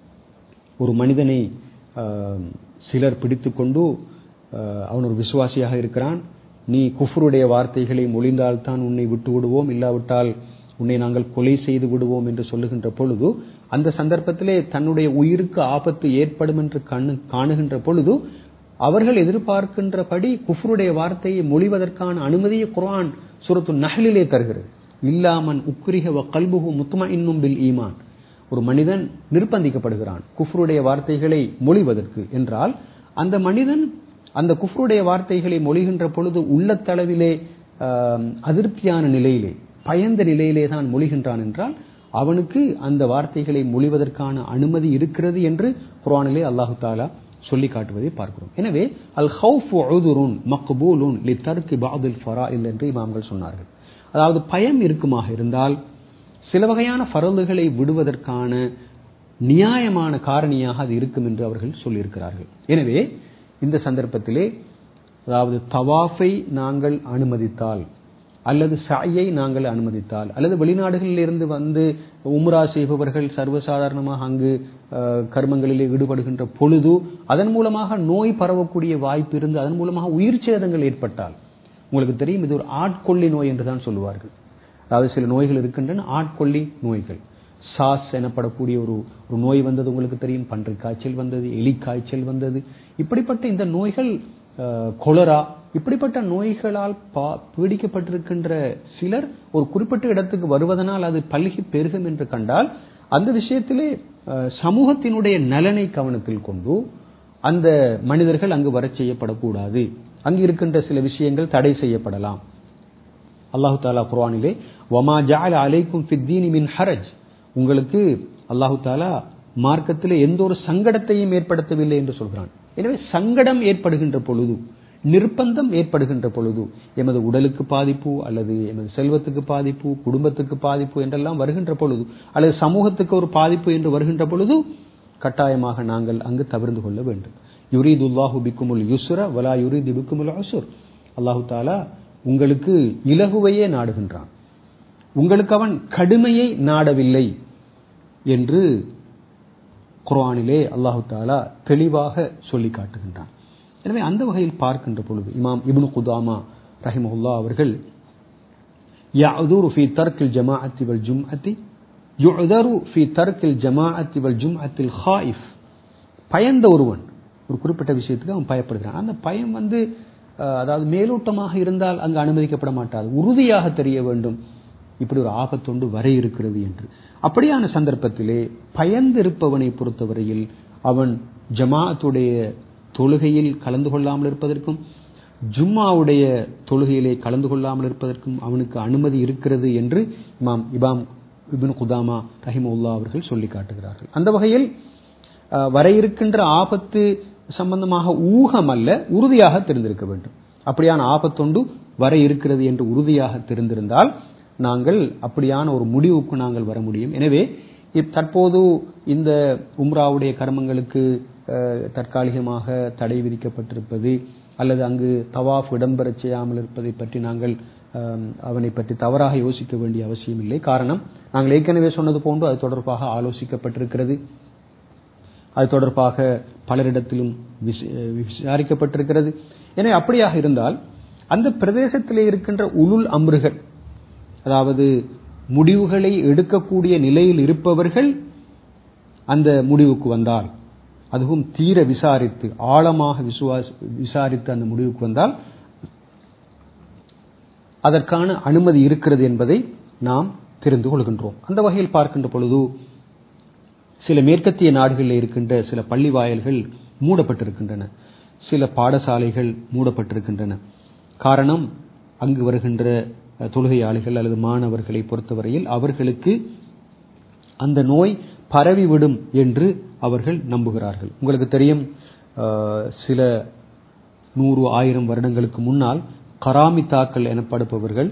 ஒரு மனிதனை ஆஹ், சிலர் பிடித்துக்கொண்டு ஆஹ், அவன் ஒரு விசுவாசியாக இருக்கிறான் நீ குஃப்ருடைய வார்த்தைகளை மொழிந்தால்தான் உன்னை விட்டு விடுவோம் இல்லாவிட்டால் உன்னை நாங்கள் கொலை செய்து விடுவோம் என்று சொல்லுகின்ற பொழுது அந்த சந்தர்ப்பத்திலே தன்னுடைய உயிருக்கு ஆபத்து ஏற்படும் என்று கண்ணு காணுகின்ற பொழுது அவர்கள் எதிர்பார்க்கின்றபடி குஃப்ருடைய வார்த்தையை மொழிவதற்கான அனுமதியை குர்ஆன் சூரத்து நஹ்லிலே தருகிறது இல்லாமன் உக்ரிஹ வ கல்புஹு முத்மஇன்னும் பில் ஈமான் ஒரு மனிதன் நிர்பந்திக்கப்படுகிறான் குஃப்ருடைய வார்த்தைகளை மொழிவதற்கு என்றால் அந்த மனிதன் அந்த குஃப்ருடைய வார்த்தைகளை மொழிகின்ற பொழுது உள்ளத்தளவிலே ஆம், அதிருப்தியான நிலையிலே பயந்த நிலையிலே தான் மொழிகின்றான் என்றால் அவனுக்கு அந்த வார்த்தைகளை மொழிவதற்கான அனுமதி இருக்கிறது என்று குர்ஆனிலே அல்லாஹு தாலா சொல்லி காட்டுவதை பார்க்கிறோம் எனவே அல் ஹவுஃப் உதுருன் மக்பூலுன் லி தர்கி பாதில் ஃபராயில் என்று இமாம்கள் சொன்னார்கள் அதாவது பயம் இருக்குமாக இருந்தால் சில வகையான ஃபரலுகளை விடுவதற்கான நியாயமான காரணியாக அது இருக்கும் என்று அவர்கள் சொல்லியிருக்கிறார்கள் எனவே இந்த சந்தர்ப்பத்திலே அதாவது தவாஃபை நாங்கள் அனுமதித்தால் அல்லது சாயை நாங்கள் அனுமதித்தால் அல்லது வெளிநாடுகளில் இருந்து வந்து உம்ரா செய்பவர்கள் சர்வசாதாரணமாக அங்கு அஹ், கர்மங்களிலே ஈடுபடுகின்ற பொழுது அதன் மூலமாக நோய் பரவக்கூடிய வாய்ப்பு இருந்து அதன் மூலமாக உயிர் சேதங்கள் ஏற்பட்டால் உங்களுக்கு தெரியும் இது ஒரு ஆட்கொள்ளி நோய் என்று தான் சொல்லுவார்கள் அதாவது சில நோய்கள் இருக்கின்றன ஆட்கொள்ளி நோய்கள் சாஸ் எனப்படக்கூடிய ஒரு ஒரு நோய் வந்தது உங்களுக்கு தெரியும் பன்றி காய்ச்சல் வந்தது எலி காய்ச்சல் வந்தது இப்படிப்பட்ட இந்த நோய்கள் அஹ், கொலரா இப்படிப்பட்ட நோய்களால் பா- பீடிக்கப்பட்டிருக்கின்ற சிலர் ஒரு குறிப்பிட்ட இடத்துக்கு வருவதனால் அது பல்கி பெருகும் என்று கண்டால் அந்த விஷயத்திலே அஹ், சமூகத்தினுடைய நலனை கவனத்தில் கொண்டு அந்த மனிதர்கள் அங்கு வரச் செய்யப்படக்கூடாது அங்கு இருக்கின்ற சில விஷயங்கள் தடை செய்யப்படலாம் அல்லாஹு தாலா குர்ஆனிலே வமா ஜஅல அலைக்கும் ஃபித்தீனி மின் ஹரஜ் உங்களுக்கு அல்லாஹு தாலா மார்க்கத்திலே எந்த ஒரு சங்கடத்தையும் ஏற்படுத்தவில்லை என்று சொல்கிறான் எனவே சங்கடம் ஏற்படுகின்ற பொழுது நிர்பந்தம் ஏற்படுகின்ற பொழுது எமது உடலுக்கு பாதிப்பு அல்லது எமது செல்வத்துக்கு பாதிப்பு குடும்பத்துக்கு பாதிப்பு என்றெல்லாம் வருகின்ற பொழுது அல்லது சமூகத்துக்கு ஒரு பாதிப்பு என்று வருகின்ற பொழுது கட்டாயமாக நாங்கள் அங்கு தவிர்ந்து கொள்ள வேண்டும் யுரீதுல்லாஹு பிக்குமுல் யுஸ்ர வலா யுரீது பிக்குமுல் அசுர் அல்லாஹு தாலா உங்களுக்கு இலகுவையே நாடுகின்றான் உங்களுக்கு அவன் கடுமையை நாடவில்லை என்று குர்ஆனிலே அல்லாஹு தாலா தெளிவாக சொல்லி காட்டுகின்றான் எனவே அந்த வகையில் பார்க்கின்ற பொழுது இமாம் இப்னு குதாமா ரஹிமஹுல்லா அவர்கள் يعذر في ترك الجماعة والجمعة يعذر في ترك الجماعة والجمعة الخائف பயந்த ஒருவன் ஒரு குறிப்பிட்ட விஷயத்துக்கு அவன் பயப்படுகிறான் அந்த பயம் வந்து அஹ், அதாவது மேலோட்டமாக இருந்தால் அங்கு அனுமதிக்கப்பட மாட்டாது உறுதியாக தெரிய வேண்டும் இப்படி ஒரு ஆபத்தொண்டு வர இருக்கிறது என்று அப்படியான சந்தர்ப்பத்திலே பயந்திருப்பவனை பொறுத்தவரையில் அவன் ஜமாஅத்துடைய தொழுகையில் கலந்து கொள்ளாமல் இருப்பதற்கும் ஜும்மாவுடைய தொழுகையிலே கலந்து கொள்ளாமல் இருப்பதற்கும் அவனுக்கு அனுமதி இருக்கிறது என்று இமாம் இமாம் இப்னு குதாமா ரஹிமுல்லா அவர்கள் சொல்லி காட்டுகிறார்கள் அந்த வகையில் அஹ், வர இருக்கின்ற ஆபத்து சம்பந்தமாக ஊகம் அல்ல உறுதியாக தெரிந்திருக்க வேண்டும் அப்படியான ஆபத்தொண்டு வர இருக்கிறது என்று உறுதியாக தெரிந்திருந்தால் நாங்கள் அப்படியான ஒரு முடிவுக்கு நாங்கள் வர முடியும் எனவே இப் தற்போது இந்த உம்ராவுடைய கர்மங்களுக்கு அஹ், தற்காலிகமாக தடை விதிக்கப்பட்டிருப்பது அல்லது அங்கு தவாஃப் இடம்பெறச் செய்யாமல் இருப்பதை பற்றி நாங்கள் அஹ், அவனை பற்றி தவறாக யோசிக்க வேண்டிய அவசியம் இல்லை காரணம் நாங்கள் ஏற்கனவே சொன்னது போன்று அது தொடர்பாக ஆலோசிக்கப்பட்டிருக்கிறது அது தொடர்பாக பலரிடத்திலும் விச- விசாரிக்கப்பட்டிருக்கிறது எனவே அப்படியாக இருந்தால் அந்த பிரதேசத்திலே இருக்கின்ற உளுல் அம்ருகள் அதாவது முடிவுகளை எடுக்கக்கூடிய நிலையில் இருப்பவர்கள் அந்த முடிவுக்கு வந்தால் அதுவும் தீர விசாரித்து ஆழமாக விசுவாஸ் விசாரித்து அந்த முடிவுக்கு வந்தால் அதற்கான அனுமதி இருக்கிறது என்பதை நாம் தெரிந்து கொள்கின்றோம் அந்த வகையில் பார்க்கின்ற பொழுது சில மேற்கத்திய நாடுகளில் இருக்கின்ற சில பள்ளி வாயல்கள் மூடப்பட்டிருக்கின்றன சில பாடசாலைகள் மூடப்பட்டிருக்கின்றன காரணம் அங்கு வருகின்ற அஹ், தொழுகையாளிகள் அல்லது மாணவர்களை பொறுத்தவரையில் அவர்களுக்கு அந்த நோய் பரவிவிடும் என்று அவர்கள் நம்புகிறார்கள் உங்களுக்கு தெரியும் அஹ், சில நூறு ஆயிரம் வருடங்களுக்கு முன்னால் கராமித்தாக்கள் எனப்படுபவர்கள்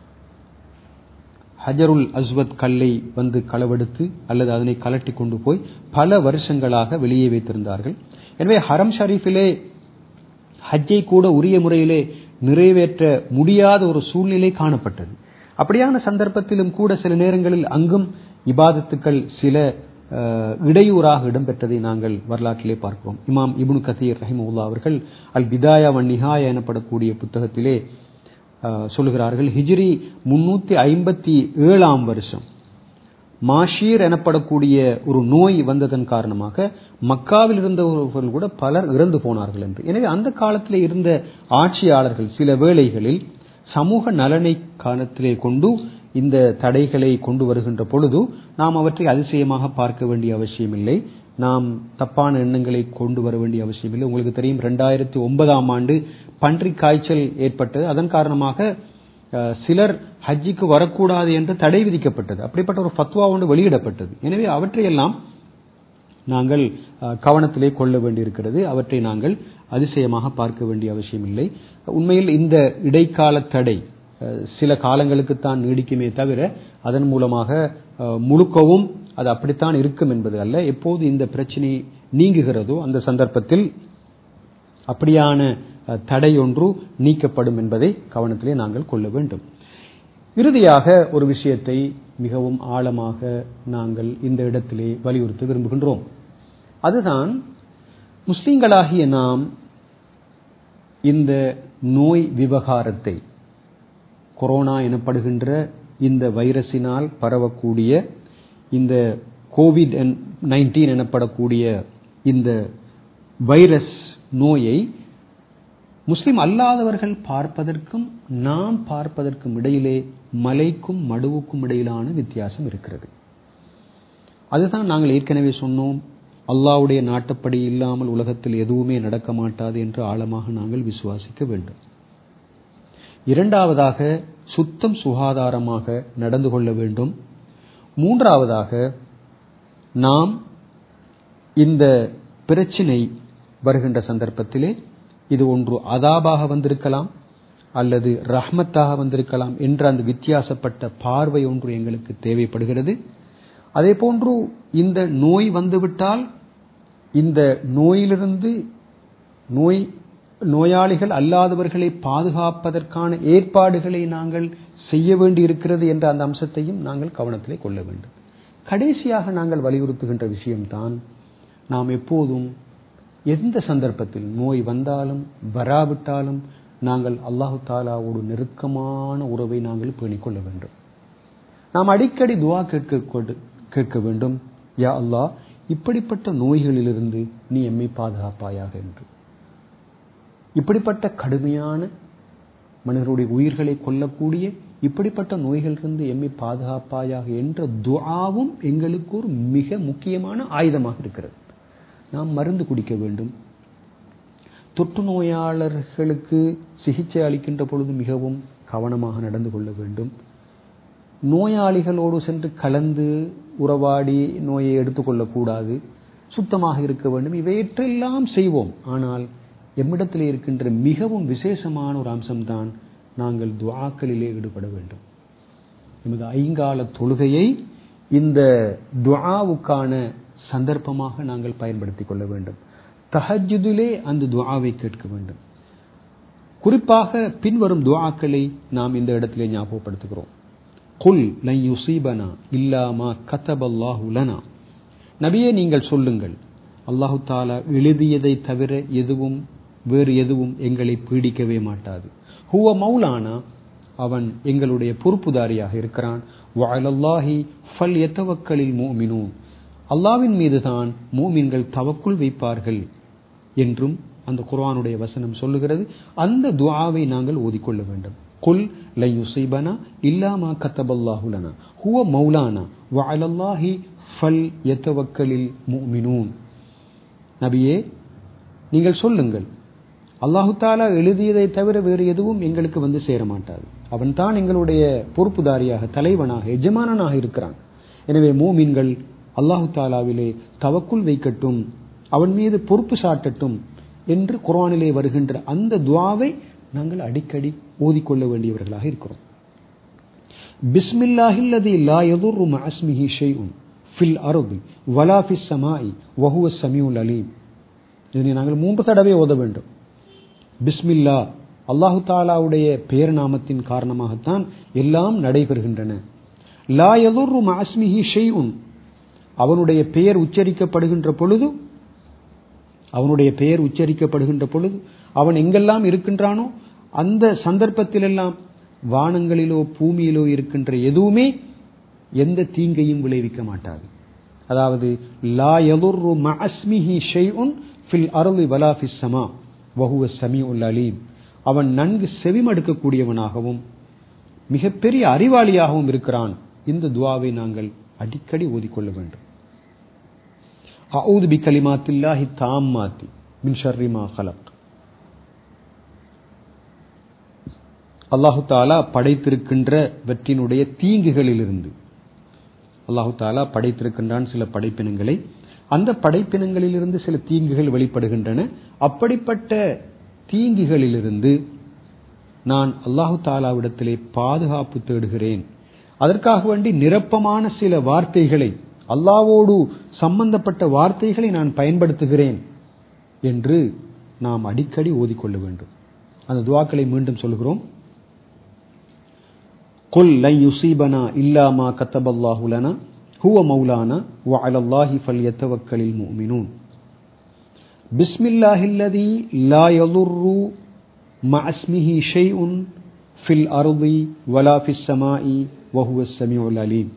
ஹஜருல் அஸ்வத் கல்லை வந்து களவெடுத்து அல்லது அதனை கலட்டி கொண்டு போய் பல வருஷங்களாக வெளியே வைத்திருந்தார்கள் எனவே ஹரம் ஷரீஃபிலே ஹஜ்ஜை கூட உரிய முறையிலே நிறைவேற்ற முடியாத ஒரு சூழ்நிலை காணப்பட்டது அப்படியான சந்தர்ப்பத்திலும் கூட சில நேரங்களில் அங்கும் இபாதத்துக்கள் சில அஹ், இடையூறாக இடம்பெற்றதை நாங்கள் வரலாற்றிலே பார்க்கிறோம் இமாம் இப்னு கதீர் ரஹிமவுல்லா அவர்கள் அல் பிதாயா வன் நிஹாயா எனப்படக்கூடிய புத்தகத்திலே அஹ், சொல்லுகிறார்கள் ஹிஜ்ரி முன்னூத்தி ஐம்பத்தி ஏழாம் வருஷம் மாஷீர் எனப்படக்கூடிய ஒரு நோய் வந்ததன் காரணமாக மக்காவில் இருந்தவர்கள் கூட பலர் இறந்து போனார்கள் என்று எனவே அந்த காலத்திலே இருந்த ஆட்சியாளர்கள் சில வேளைகளில் சமூக நலனை காலத்திலே கொண்டு இந்த தடைகளை கொண்டு வருகின்ற பொழுது நாம் அவற்றை அதிசயமாக பார்க்க வேண்டிய அவசியமில்லை நாம் தப்பான எண்ணங்களை கொண்டு வர வேண்டிய அவசியமில்லை உங்களுக்கு தெரியும் ரெண்டாயிரத்தி ஒன்பதாம் ஆண்டு பன்றிக் காய்ச்சல் ஏற்பட்டது அதன் காரணமாக அஹ், சிலர் ஹஜ்ஜிக்கு வரக்கூடாது என்று தடை விதிக்கப்பட்டது அப்படிப்பட்ட ஒரு ஃபத்வா ஒன்று வெளியிடப்பட்டது எனவே அவற்றையெல்லாம் நாங்கள் அஹ், கவனத்திலே கொள்ள வேண்டியிருக்கிறது அவற்றை நாங்கள் அதிசயமாக பார்க்க வேண்டிய அவசியமில்லை உண்மையில் இந்த இடைக்கால தடை அஹ், சில காலங்களுக்குத்தான் நீடிக்குமே தவிர அதன் மூலமாக அஹ், முழுக்கவும் அது அப்படித்தான் இருக்கும் என்பது அல்ல எப்போது இந்த பிரச்சனை நீங்குகிறதோ அந்த சந்தர்ப்பத்தில் அப்படியான அஹ், தடை ஒன்று நீக்கப்படும் என்பதை கவனத்திலே நாங்கள் கொள்ள வேண்டும் இறுதியாக ஒரு விஷயத்தை மிகவும் ஆழமாக நாங்கள் இந்த இடத்திலே வலியுறுத்த விரும்புகின்றோம் அதுதான் முஸ்லிம்களாகிய நாம் இந்த நோய் விவகாரத்தை கொரோனா எனப்படுகின்ற இந்த வைரஸினால் பரவக்கூடிய இந்த கோவிட் நைன்டீன் எனப்படக்கூடிய இந்த வைரஸ் நோயை முஸ்லிம் அல்லாதவர்கள் பார்ப்பதற்கும் நாம் பார்ப்பதற்கும் இடையிலே மலைக்கும் மடுவுக்கும் இடையிலான வித்தியாசம் இருக்கிறது அதுதான் நாங்கள் ஏற்கனவே சொன்னோம் அல்லாஹ்வுடைய நாட்டப்படி இல்லாமல் உலகத்தில் எதுவுமே நடக்க மாட்டாது என்று ஆழமாக நாங்கள் விசுவாசிக்க வேண்டும் இரண்டாவதாக சுத்தம் சுகாதாரமாக நடந்து கொள்ள வேண்டும் மூன்றாவதாக நாம் இந்த பிரச்சினை வருகின்ற சந்தர்ப்பத்திலே இது ஒன்று அதாபாக வந்திருக்கலாம் அல்லது ரஹ்மத்தாக வந்திருக்கலாம் என்ற அந்த வித்தியாசப்பட்ட பார்வை ஒன்று எங்களுக்கு தேவைப்படுகிறது அதே போன்று இந்த நோய் வந்துவிட்டால் இந்த நோயிலிருந்து நோய் நோயாளிகள் அல்லாதவர்களை பாதுகாப்பதற்கான ஏற்பாடுகளை நாங்கள் செய்ய வேண்டியிருக்கிறது என்ற அந்த அம்சத்தையும் நாங்கள் கவனத்திலே கொள்ள வேண்டும் கடைசியாக நாங்கள் வலியுறுத்துகின்ற விஷயம்தான் நாம் எப்போதும் எந்த சந்தர்ப்பத்தில் நோய் வந்தாலும் வராவிட்டாலும் நாங்கள் அல்லாஹு தாலாவோடு நெருக்கமான உறவை நாங்கள் பேணிக் கொள்ள வேண்டும் நாம் அடிக்கடி துவா கேட்க கொண்டு- கேட்க வேண்டும் யா அல்லாஹ் இப்படிப்பட்ட நோய்களிலிருந்து நீ எம்மை பாதுகாப்பாயாக என்று இப்படிப்பட்ட கடுமையான மனிதருடைய உயிர்களை கொல்லக்கூடிய இப்படிப்பட்ட நோய்களிலிருந்து எம்மை பாதுகாப்பாயாக என்ற துஆவும் எங்களுக்கு ஒரு மிக முக்கியமான ஆயுதமாக இருக்கிறது நாம் மருந்து குடிக்க வேண்டும் தொற்று நோயாளர்களுக்கு சிகிச்சை அளிக்கின்ற பொழுது மிகவும் கவனமாக நடந்து கொள்ள வேண்டும் நோயாளிகளோடு சென்று கலந்து உறவாடி நோயை எடுத்துக்கொள்ளக்கூடாது சுத்தமாக இருக்க வேண்டும் இவையற்றெல்லாம் செய்வோம் ஆனால் எம்மிடத்திலே இருக்கின்ற மிகவும் விசேஷமான ஒரு அம்சம்தான் நாங்கள் துஆக்களிலே ஈடுபட வேண்டும் எமது ஐங்கால தொழுகையை இந்த துஆவுக்கான சந்தர்ப்பமாக நாங்கள் பயன்படுத்திக் கொள்ள வேண்டும் தஹஜுதிலே அந்த துஆவை கேட்க வேண்டும் குறிப்பாக பின்வரும் துஆக்களை நாம் இந்த இடத்திலே ஞாபகப்படுத்துகிறோம் குல் லன் யுசீபனா இல்லா மா கதபல்லாஹு லனா நபியே நீங்கள் சொல்லுங்கள் அல்லாஹு தாலா எழுதியதை தவிர எதுவும் வேறு எதுவும் எங்களை பீடிக்கவே மாட்டாது ஹுவ மௌலானா அவன் எங்களுடைய பொறுப்புதாரியாக இருக்கிறான் வஅலல்லாஹி ஃபல் யதவக்கலில் மூமினூன் அல்லாவின் மீதுதான் மூமின்கள் தவக்குள் வைப்பார்கள் என்றும் அந்த குர்ஆனுடைய வசனம் சொல்லுகிறது அந்த துஆவை நாங்கள் ஓதிக்கொள்ள வேண்டும் குல் லை யுசீபனா இல்லா மா கத்தபல்லாஹு லனா ஹுவ மௌலானா வஅலல்லாஹி ஃபல் யதவக்கலில் முஃமினூன் நபியே நீங்கள் சொல்லுங்கள் அல்லாஹு தாலா எழுதியதை தவிர வேறு எதுவும் எங்களுக்கு வந்து சேர மாட்டாது அவன்தான் எங்களுடைய பொறுப்புதாரியாக தலைவனாக எஜமானனாக இருக்கிறான் எனவே மூமின்கள் அல்லாஹு தாலாவிலே தவக்குள் வைக்கட்டும் அவன் மீது பொறுப்பு சாட்டட்டும் என்று குர்ஆனிலே வருகின்ற அந்த துஆவை நாங்கள் அடிக்கடி ஓதிக்கொள்ள வேண்டியவர்களாக இருக்கிறோம் பிஸ்மில்லாஹில்லதி லா யதுர்ரு மஅஸ்மிஹி ஷைஉன் ஃபில் அர்தி வலா ஃபிஸ் ஸமாஇ வஹுவ ஸமீஉல் அலீம் இதனை நாங்கள் மூன்று தடவை ஓத வேண்டும் பிஸ்மில்லா அல்லாஹு தாலாவுடைய பெயர் நாமத்தின் காரணமாகத்தான் எல்லாம் நடைபெறுகின்றன லா யதுர்ரு மஅஸ்மிஹி ஷைஉன் அவனுடைய பெயர் உச்சரிக்கப்படுகின்ற பொழுது அவனுடைய பெயர் உச்சரிக்கப்படுகின்ற பொழுது அவன் எங்கெல்லாம் இருக்கின்றானோ அந்த சந்தர்ப்பத்திலெல்லாம் வானங்களிலோ பூமியிலோ இருக்கின்ற எதுவுமே எந்த தீங்கையும் விளைவிக்க மாட்டாது அதாவது லா யதுர்ரு மஅஸ்மிஹி ஷைஉன் ஃபில் அர்லி வலா ஃபிஸ் ஸமா வஹுவ ஸமீஉல் அலீம் அவன் நன்கு செவிமடுக்கக்கூடியவனாகவும் மிகப்பெரிய அறிவாளியாகவும் இருக்கிறான் இந்த துவாவை நாங்கள் அடிக்கடி ஓதிக்கொள்ள வேண்டும் அவுது பி கலிமாத்தில்லாஹி தாம்மாத்தி மின் ஷர்ரி மா ஹலக் அல்லாஹு தாலா படைத்திருக்கின்றவற்றினுடைய தீங்குகளிலிருந்து அல்லாஹு தாலா படைத்திருக்கின்றான் சில படைப்பினங்களை அந்த படைப்பினங்களிலிருந்து சில தீங்குகள் வெளிப்படுகின்றன அப்படிப்பட்ட தீங்குகளிலிருந்து நான் அல்லாஹு தாலாவிடத்திலே பாதுகாப்பு தேடுகிறேன் அதற்காக வேண்டி நிரப்பமான சில வார்த்தைகளை அல்லாவோடு சம்பந்தப்பட்ட வார்த்தைகளை நான் பயன்படுத்துகிறேன் என்று நாம் அடிக்கடி ஓதிக்கொள்ள வேண்டும் அந்த துவாக்களை மீண்டும் சொல்கிறோம் قل لن يصيبنا إلا ما كتب الله لنا هو مولانا وعلى الله فليتوكل المؤمنون بسم الله الذي لا يضر مع اسمه شيء في الأرض ولا في السماء وهو السميع العليم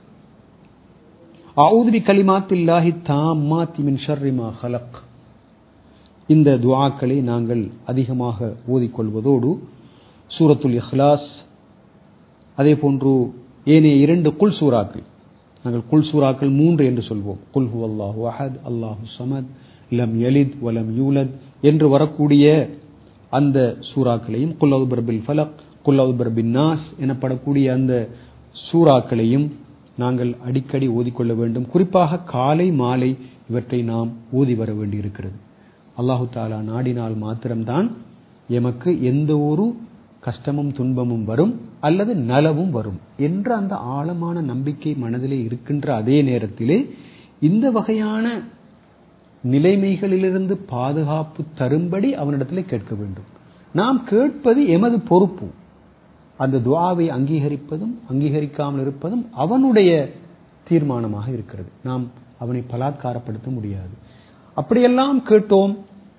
أعوذ بكلمات الله التامات من شر ما خلق இந்த துஆக்களை நாங்கள் அதிகமாக ஓதிக்கொள்வதோடு சூரத்துல் இஹ்லாஸ் அதே போன்று ஏனைய இரண்டு குல் சூறாக்கள் நாங்கள் குல் சூறாக்கள் மூன்று என்று சொல்வோம் குல் ஹு அல்லாஹு அஹத் அல்லாஹு சமத் லம் யலித் வலம் யூலத் என்று வரக்கூடிய அந்த சூறாக்களையும் குல்லவு பர்பில் ஃபலக் குல்லவு பர்பின் நாஸ் எனப்படக்கூடிய அந்த சூறாக்களையும் நாங்கள் அடிக்கடி ஓதிக்கொள்ள வேண்டும் குறிப்பாக காலை மாலை இவற்றை நாம் ஓதி வர வேண்டியிருக்கிறது அல்லாஹு தாலா நாடினால் மாத்திரம்தான் எமக்கு எந்த ஒரு கஷ்டமும் துன்பமும் வரும் அல்லது நலவும் வரும் என்ற அந்த ஆழமான நம்பிக்கை மனதிலே இருக்கின்ற அதே நேரத்திலே இந்த வகையான நிலைமைகளிலிருந்து பாதுகாப்பு தரும்படி அவனிடத்திலே கேட்க வேண்டும் நாம் கேட்பது எமது பொறுப்பு அந்த துவாவை அங்கீகரிப்பதும் அங்கீகரிக்காமல் இருப்பதும் அவனுடைய தீர்மானமாக இருக்கிறது நாம் அவனை பலாத்காரப்படுத்த முடியாது அப்படியெல்லாம் கேட்டோம்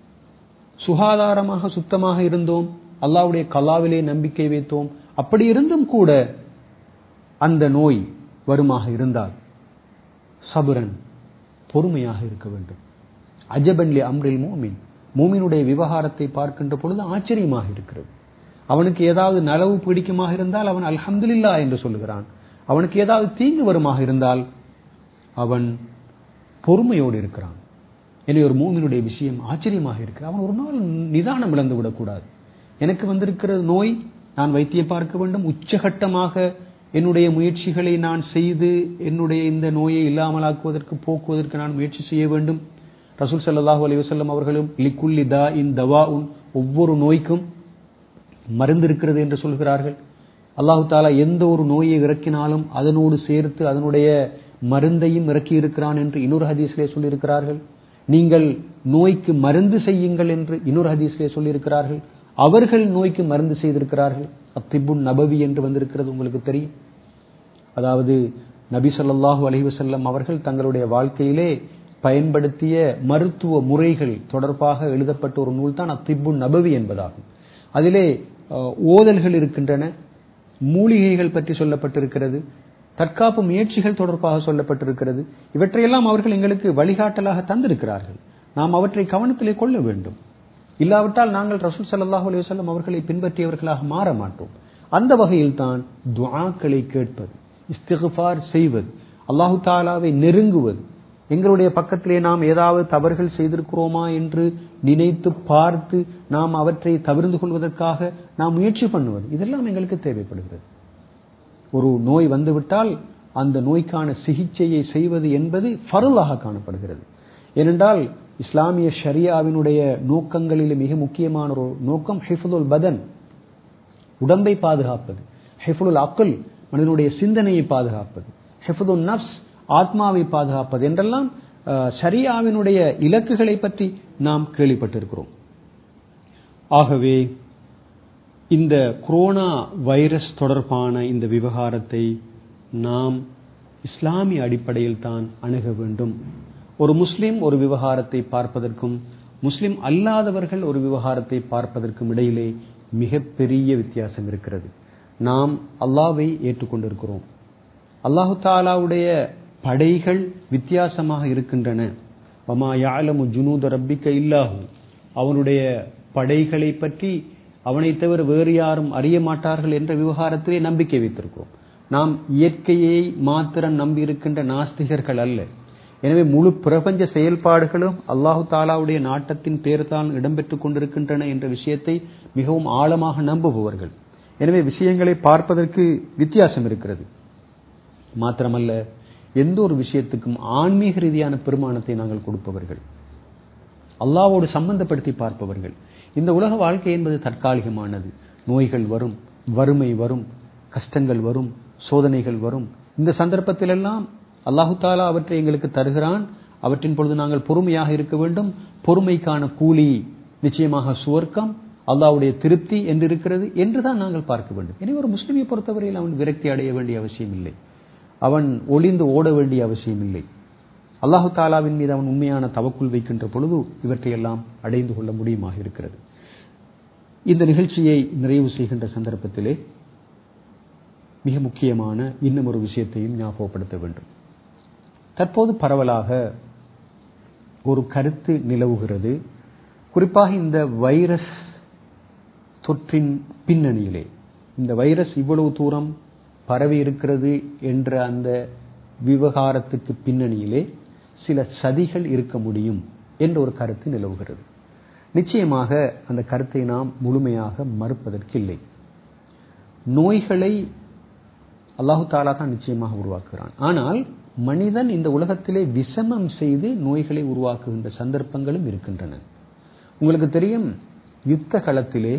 சுகாதாரமாக சுத்தமாக இருந்தோம் அல்லாவுடைய கலாவிலே நம்பிக்கை வைத்தோம் அப்படி இருந்தும் கூட அந்த நோய் வருமாக இருந்தால் சபுரன் பொறுமையாக இருக்க வேண்டும் அஜபன்லி அம்ரில் மூமின் மூமினுடைய விவகாரத்தை பார்க்கின்ற பொழுது ஆச்சரியமாக இருக்கிறது அவனுக்கு ஏதாவது நலவு பிடிக்குமாக இருந்தால் அவன் அல்ஹம்துலில்லா என்று சொல்லுகிறான் அவனுக்கு ஏதாவது தீங்கு வருமாக இருந்தால் அவன் பொறுமையோடு இருக்கிறான் எனவே ஒரு மூமினுடைய விஷயம் ஆச்சரியமாக இருக்கு அவன் ஒரு நாள் நிதானம் இழந்து விடக்கூடாது எனக்கு வந்திருக்கிற நோய் நான் வைத்தியம் பார்க்க வேண்டும் உச்சகட்டமாக என்னுடைய முயற்சிகளை நான் செய்து என்னுடைய இந்த நோயை இல்லாமலாக்குவதற்கு போக்குவதற்கு நான் முயற்சி செய்ய வேண்டும் ரசூல் சல்லாஹூ அலி வசல்லம் அவர்களும் லிக்குல்லி தா இன் தவா உன் ஒவ்வொரு நோய்க்கும் மருந்து இருக்கிறது என்று சொல்கிறார்கள் அல்லாஹு தாலா எந்த ஒரு நோயை இறக்கினாலும் அதனோடு சேர்த்து அதனுடைய மருந்தையும் இறக்கி இருக்கிறான் என்று இன்னொரு ஹதீஸ்லே சொல்லியிருக்கிறார்கள் நீங்கள் நோய்க்கு மருந்து செய்யுங்கள் என்று இன்னொரு ஹதீஸ்லே சொல்லியிருக்கிறார்கள் அவர்கள் நோய்க்கு மருந்து செய்திருக்கிறார்கள் அத்திபுன் நபவி என்று வந்திருக்கிறது உங்களுக்கு தெரியும் அதாவது நபி சொல்லாஹு அலஹி வசல்லம் அவர்கள் தங்களுடைய வாழ்க்கையிலே பயன்படுத்திய மருத்துவ முறைகள் தொடர்பாக எழுதப்பட்ட ஒரு நூல் தான் அத்திபுன் நபவி என்பதாகும் அதிலே ஓதல்கள் இருக்கின்றன மூலிகைகள் பற்றி சொல்லப்பட்டிருக்கிறது தற்காப்பு முயற்சிகள் தொடர்பாக சொல்லப்பட்டிருக்கிறது இவற்றையெல்லாம் அவர்கள் எங்களுக்கு வழிகாட்டலாக தந்திருக்கிறார்கள் நாம் அவற்றை கவனத்திலே கொள்ள வேண்டும் இல்லாவிட்டால் நாங்கள் ரசூல் சல்லாஹூ அலி வல்லம் அவர்களை பின்பற்றியவர்களாக மாற மாட்டோம் அந்த வகையில் தான் துவாக்களை கேட்பது இஸ்திகுபார் செய்வது அல்லாஹு தாலாவை நெருங்குவது எங்களுடைய பக்கத்திலே நாம் ஏதாவது தவறுகள் செய்திருக்கிறோமா என்று நினைத்து பார்த்து நாம் அவற்றை தவிர்ந்து கொள்வதற்காக நாம் முயற்சி பண்ணுவது இதெல்லாம் எங்களுக்கு தேவைப்படுகிறது ஒரு நோய் வந்துவிட்டால் அந்த நோய்க்கான சிகிச்சையை செய்வது என்பது ஃபருளாக காணப்படுகிறது ஏனென்றால் இஸ்லாமிய ஷரியாவினுடைய நோக்கங்களில் மிக முக்கியமான ஒரு நோக்கம் ஹிஃபுல் பதன் உடம்பை பாதுகாப்பது ஹெஃபுல் அக்கல் மனிதனுடைய சிந்தனையை பாதுகாப்பது ஹெஃபுல் நப்ஸ் ஆத்மாவை பாதுகாப்பது என்றெல்லாம் அஹ், ஷரியாவினுடைய இலக்குகளை பற்றி நாம் கேள்விப்பட்டிருக்கிறோம் ஆகவே இந்த கொரோனா வைரஸ் தொடர்பான இந்த விவகாரத்தை நாம் இஸ்லாமிய அடிப்படையில் தான் அணுக வேண்டும் ஒரு முஸ்லிம் ஒரு விவகாரத்தை பார்ப்பதற்கும் முஸ்லிம் அல்லாதவர்கள் ஒரு விவகாரத்தை பார்ப்பதற்கும் இடையிலே மிகப்பெரிய வித்தியாசம் இருக்கிறது நாம் அல்லாவை ஏற்றுக்கொண்டிருக்கிறோம் அல்லாஹு தாலாவுடைய படைகள் வித்தியாசமாக இருக்கின்றன வமா யாலமு ஜுனூத ரப்பிக்க இல்லாஹு அவனுடைய படைகளை பற்றி அவனை தவிர வேறு யாரும் அறிய மாட்டார்கள் என்ற விவகாரத்திலே நம்பிக்கை வைத்திருக்கிறோம் நாம் இயற்கையை மாத்திரம் நம்பி இருக்கின்ற நாஸ்திகர்கள் அல்ல எனவே முழு பிரபஞ்ச செயல்பாடுகளும் அல்லாஹு தாலாவுடைய நாட்டத்தின் பேர்தான் இடம்பெற்றுக் கொண்டிருக்கின்றன என்ற விஷயத்தை மிகவும் ஆழமாக நம்புபவர்கள் எனவே விஷயங்களை பார்ப்பதற்கு வித்தியாசம் இருக்கிறது மாத்திரமல்ல எந்த ஒரு விஷயத்துக்கும் ஆன்மீக ரீதியான பெருமானத்தை நாங்கள் கொடுப்பவர்கள் அல்லாவோடு சம்பந்தப்படுத்தி பார்ப்பவர்கள் இந்த உலக வாழ்க்கை என்பது தற்காலிகமானது நோய்கள் வரும் வறுமை வரும் கஷ்டங்கள் வரும் சோதனைகள் வரும் இந்த சந்தர்ப்பத்திலெல்லாம் அல்லாஹு தாலா அவற்றை எங்களுக்கு தருகிறான் அவற்றின் பொழுது நாங்கள் பொறுமையாக இருக்க வேண்டும் பொறுமைக்கான கூலி நிச்சயமாக சுவர்க்கம் அல்லாஹ்வுடைய திருப்தி என்று இருக்கிறது என்றுதான் நாங்கள் பார்க்க வேண்டும் எனவே ஒரு முஸ்லிமை பொறுத்தவரையில் அவன் விரக்தி அடைய வேண்டிய அவசியம் இல்லை அவன் ஒளிந்து ஓட வேண்டிய அவசியம் இல்லை அல்லாஹு தாலாவின் மீது அவன் உண்மையான தவக்குள் வைக்கின்ற பொழுது இவற்றையெல்லாம் அடைந்து கொள்ள முடியுமாக இருக்கிறது இந்த நிகழ்ச்சியை நிறைவு செய்கின்ற சந்தர்ப்பத்திலே மிக முக்கியமான இன்னும் ஒரு விஷயத்தையும் ஞாபகப்படுத்த வேண்டும் தற்போது பரவலாக ஒரு கருத்து நிலவுகிறது குறிப்பாக இந்த வைரஸ் தொற்றின் பின்னணியிலே இந்த வைரஸ் இவ்வளவு தூரம் பரவி இருக்கிறது என்ற அந்த விவகாரத்துக்கு பின்னணியிலே சில சதிகள் இருக்க முடியும் என்ற ஒரு கருத்து நிலவுகிறது நிச்சயமாக அந்த கருத்தை நாம் முழுமையாக மறுப்பதற்கு இல்லை நோய்களை அல்லாஹு தாலா தான் நிச்சயமாக உருவாக்குகிறான் ஆனால் மனிதன் இந்த உலகத்திலே விஷமம் செய்து நோய்களை உருவாக்குகின்ற சந்தர்ப்பங்களும் இருக்கின்றன உங்களுக்கு தெரியும் யுத்த களத்திலே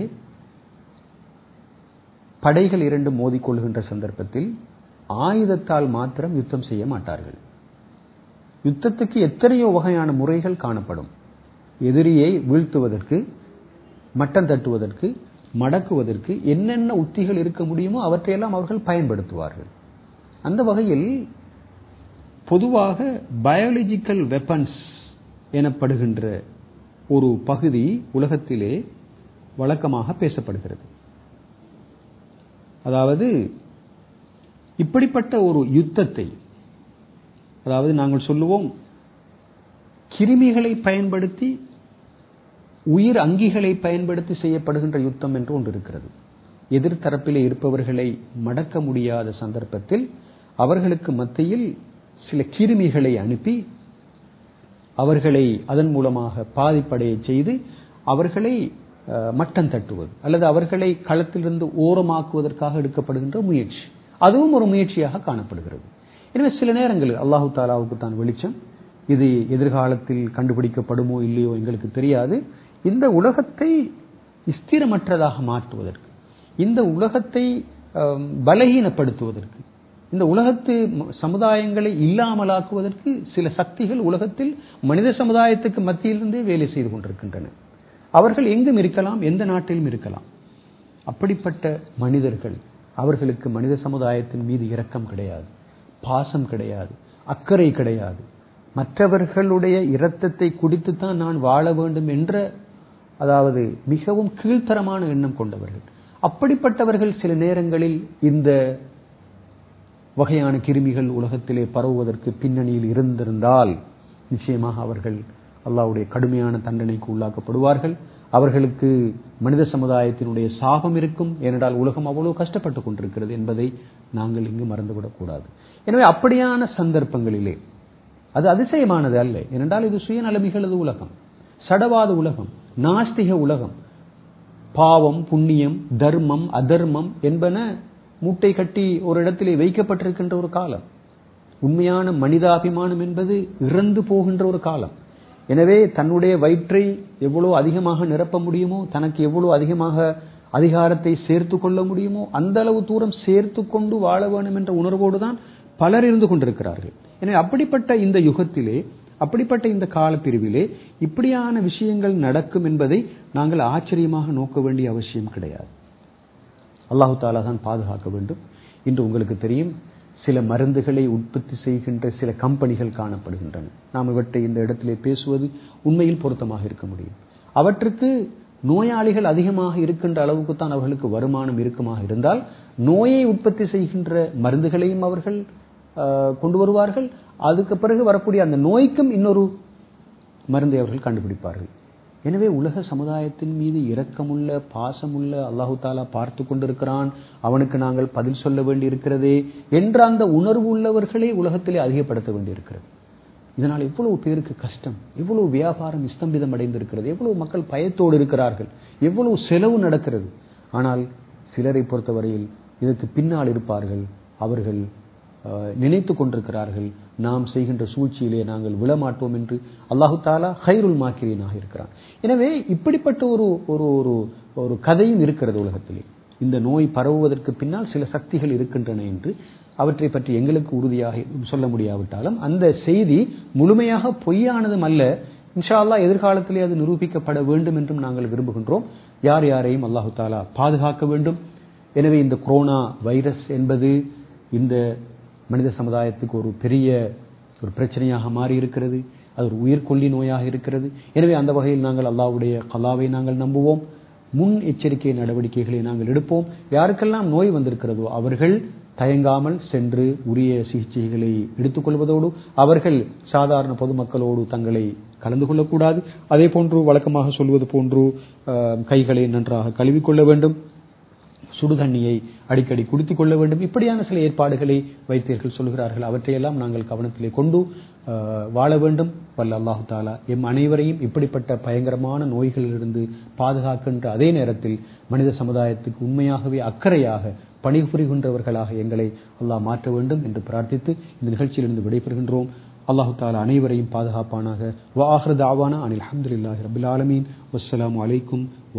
படைகள் இரண்டு மோதிக்கொள்கின்ற சந்தர்ப்பத்தில் ஆயுதத்தால் மாத்திரம் யுத்தம் செய்ய மாட்டார்கள் யுத்தத்துக்கு எத்தனையோ வகையான முறைகள் காணப்படும் எதிரியை வீழ்த்துவதற்கு மட்டம் தட்டுவதற்கு மடக்குவதற்கு என்னென்ன உத்திகள் இருக்க முடியுமோ அவற்றையெல்லாம் அவர்கள் பயன்படுத்துவார்கள் அந்த வகையில் பொதுவாக பயாலஜிக்கல் வெப்பன்ஸ் எனப்படுகின்ற ஒரு பகுதி உலகத்திலே வழக்கமாக பேசப்படுகிறது அதாவது இப்படிப்பட்ட ஒரு யுத்தத்தை அதாவது நாங்கள் சொல்லுவோம் கிருமிகளை பயன்படுத்தி உயிர் அங்கிகளை பயன்படுத்தி செய்யப்படுகின்ற யுத்தம் என்று ஒன்று இருக்கிறது எதிர்த்தரப்பிலே இருப்பவர்களை மடக்க முடியாத சந்தர்ப்பத்தில் அவர்களுக்கு மத்தியில் சில கிருமிகளை அனுப்பி அவர்களை அதன் மூலமாக பாதிப்படைய செய்து அவர்களை அஹ், மட்டம் தட்டுவது அல்லது அவர்களை களத்திலிருந்து ஓரமாக்குவதற்காக எடுக்கப்படுகின்ற முயற்சி அதுவும் ஒரு முயற்சியாக காணப்படுகிறது எனவே சில நேரங்களில் அல்லாஹு தாலாவுக்கு தான் வெளிச்சம் இது எதிர்காலத்தில் கண்டுபிடிக்கப்படுமோ இல்லையோ எங்களுக்கு தெரியாது இந்த உலகத்தை ஸ்திரமற்றதாக மாற்றுவதற்கு இந்த உலகத்தை அஹ், பலகீனப்படுத்துவதற்கு இந்த உலகத்து ம- சமுதாயங்களை இல்லாமலாக்குவதற்கு சில சக்திகள் உலகத்தில் மனித சமுதாயத்துக்கு மத்தியிலிருந்தே வேலை செய்து கொண்டிருக்கின்றன அவர்கள் எங்கும் இருக்கலாம் எந்த நாட்டிலும் இருக்கலாம் அப்படிப்பட்ட மனிதர்கள் அவர்களுக்கு மனித சமுதாயத்தின் மீது இரக்கம் கிடையாது பாசம் கிடையாது அக்கறை கிடையாது மற்றவர்களுடைய இரத்தத்தை குடித்துத்தான் நான் வாழ வேண்டும் என்ற அதாவது மிகவும் கீழ்த்தரமான எண்ணம் கொண்டவர்கள் அப்படிப்பட்டவர்கள் சில நேரங்களில் இந்த வகையான கிருமிகள் உலகத்திலே பரவுவதற்கு பின்னணியில் இருந்திருந்தால் நிச்சயமாக அவர்கள் அல்லாஹ்வுடைய கடுமையான தண்டனைக்கு உள்ளாக்கப்படுவார்கள் அவர்களுக்கு மனித சமுதாயத்தினுடைய சாபம் இருக்கும் ஏனென்றால் உலகம் அவ்வளவு கஷ்டப்பட்டுக் கொண்டிருக்கிறது என்பதை நாங்கள் இங்கு மறந்துவிடக்கூடாது எனவே அப்படியான சந்தர்ப்பங்களிலே அது அதிசயமானது அல்ல ஏனென்றால் இது சுயநலமிகளது உலகம் சடவாத உலகம் நாஸ்திக உலகம் பாவம் புண்ணியம் தர்மம் அதர்மம் என்பன மூட்டை கட்டி ஒரு இடத்திலே வைக்கப்பட்டிருக்கின்ற ஒரு காலம் உண்மையான மனிதாபிமானம் என்பது இறந்து போகின்ற ஒரு காலம் எனவே தன்னுடைய வயிற்றை எவ்வளவு அதிகமாக நிரப்ப முடியுமோ தனக்கு எவ்வளவு அதிகமாக அதிகாரத்தை சேர்த்து கொள்ள முடியுமோ அந்த அளவு தூரம் சேர்த்து கொண்டு வாழ வேண்டும் என்ற உணர்வோடு தான் பலர் இருந்து கொண்டிருக்கிறார்கள் எனவே அப்படிப்பட்ட இந்த யுகத்திலே அப்படிப்பட்ட இந்த காலப்பிரிவிலே இப்படியான விஷயங்கள் நடக்கும் என்பதை நாங்கள் ஆச்சரியமாக நோக்க வேண்டிய அவசியம் கிடையாது அல்லாஹு தாலா தான் பாதுகாக்க வேண்டும் இன்று உங்களுக்கு தெரியும் சில மருந்துகளை உற்பத்தி செய்கின்ற சில கம்பெனிகள் காணப்படுகின்றன நாம் இவற்றை இந்த இடத்திலே பேசுவது உண்மையில் பொருத்தமாக இருக்க முடியும் அவற்றுக்கு நோயாளிகள் அதிகமாக இருக்கின்ற அளவுக்கு தான் அவர்களுக்கு வருமானம் இருக்குமாக இருந்தால் நோயை உற்பத்தி செய்கின்ற மருந்துகளையும் அவர்கள் அஹ், கொண்டு வருவார்கள் அதுக்கு பிறகு வரக்கூடிய அந்த நோய்க்கும் இன்னொரு மருந்தை அவர்கள் கண்டுபிடிப்பார்கள் எனவே உலக சமுதாயத்தின் மீது இரக்கமுள்ள பாசமுள்ள அல்லாஹு தாலா பார்த்து கொண்டிருக்கிறான் அவனுக்கு நாங்கள் பதில் சொல்ல வேண்டி இருக்கிறதே என்ற அந்த உணர்வு உள்ளவர்களே உலகத்திலே அதிகப்படுத்த வேண்டியிருக்கிறது இதனால் எவ்வளவு பேருக்கு கஷ்டம் எவ்வளவு வியாபாரம் ஸ்தம்பிதம் அடைந்திருக்கிறது எவ்வளவு மக்கள் பயத்தோடு இருக்கிறார்கள் எவ்வளவு செலவு நடக்கிறது ஆனால் சிலரை பொறுத்தவரையில் இதற்கு பின்னால் இருப்பார்கள் அவர்கள் அஹ், நினைத்துக் கொண்டிருக்கிறார்கள் நாம் செய்கின்ற சூழ்ச்சியிலே நாங்கள் விழமாட்டோம் என்று அல்லாஹு தாலா ஹைருல் மாக்கிரீனாக இருக்கிறான் எனவே இப்படிப்பட்ட ஒரு ஒரு ஒரு ஒரு கதையும் இருக்கிறது உலகத்திலே இந்த நோய் பரவுவதற்கு பின்னால் சில சக்திகள் இருக்கின்றன என்று அவற்றை பற்றி எங்களுக்கு உறுதியாக எதுவும் சொல்ல முடியாவிட்டாலும் அந்த செய்தி முழுமையாக பொய்யானதும் அல்ல இன்ஷா அல்லாஹ் எதிர்காலத்திலே அது நிரூபிக்கப்பட வேண்டும் என்றும் நாங்கள் விரும்புகின்றோம் யார் யாரையும் அல்லாஹு தாலா பாதுகாக்க வேண்டும் எனவே இந்த கொரோனா வைரஸ் என்பது இந்த மனித சமுதாயத்துக்கு ஒரு பெரிய ஒரு பிரச்சனையாக மாறி இருக்கிறது அது ஒரு உயிர்கொல்லி நோயாக இருக்கிறது எனவே அந்த வகையில் நாங்கள் அல்லாஹ்வுடைய கல்லாவை நாங்கள் நம்புவோம் முன் எச்சரிக்கை நடவடிக்கைகளை நாங்கள் எடுப்போம் யாருக்கெல்லாம் நோய் வந்திருக்கிறதோ அவர்கள் தயங்காமல் சென்று உரிய சிகிச்சைகளை எடுத்துக்கொள்வதோடு அவர்கள் சாதாரண பொதுமக்களோடு தங்களை கலந்து கொள்ளக்கூடாது அதே போன்று வழக்கமாக சொல்வது போன்று அஹ், கைகளை நன்றாக கழுவிக்கொள்ள வேண்டும் சுடுதண்ணியை அடிக்கடி குடித்துக் கொள்ள வேண்டும் இப்படியான சில ஏற்பாடுகளை வைத்தியர்கள் சொல்கிறார்கள் அவற்றையெல்லாம் நாங்கள் கவனத்திலே கொண்டு அஹ், வாழ வேண்டும் வல்ல அல்லாஹு தாலா எம் அனைவரையும் இப்படிப்பட்ட பயங்கரமான நோய்களிலிருந்து பாதுகாக்கின்ற அதே நேரத்தில் மனித சமுதாயத்துக்கு உண்மையாகவே அக்கறையாக பணிபுரிகின்றவர்களாக எங்களை அல்லாஹ் மாற்ற வேண்டும் என்று பிரார்த்தித்து இந்த நிகழ்ச்சியிலிருந்து விடைபெறுகின்றோம் அல்லாஹு தாலா அனைவரையும் பாதுகாப்பானாக வா ஆஹ்ர தாவானா அனில் அஹமதுல்லாஹி ரபில் ஆலமீன் வஸ்ஸலாமு அலைக்கும்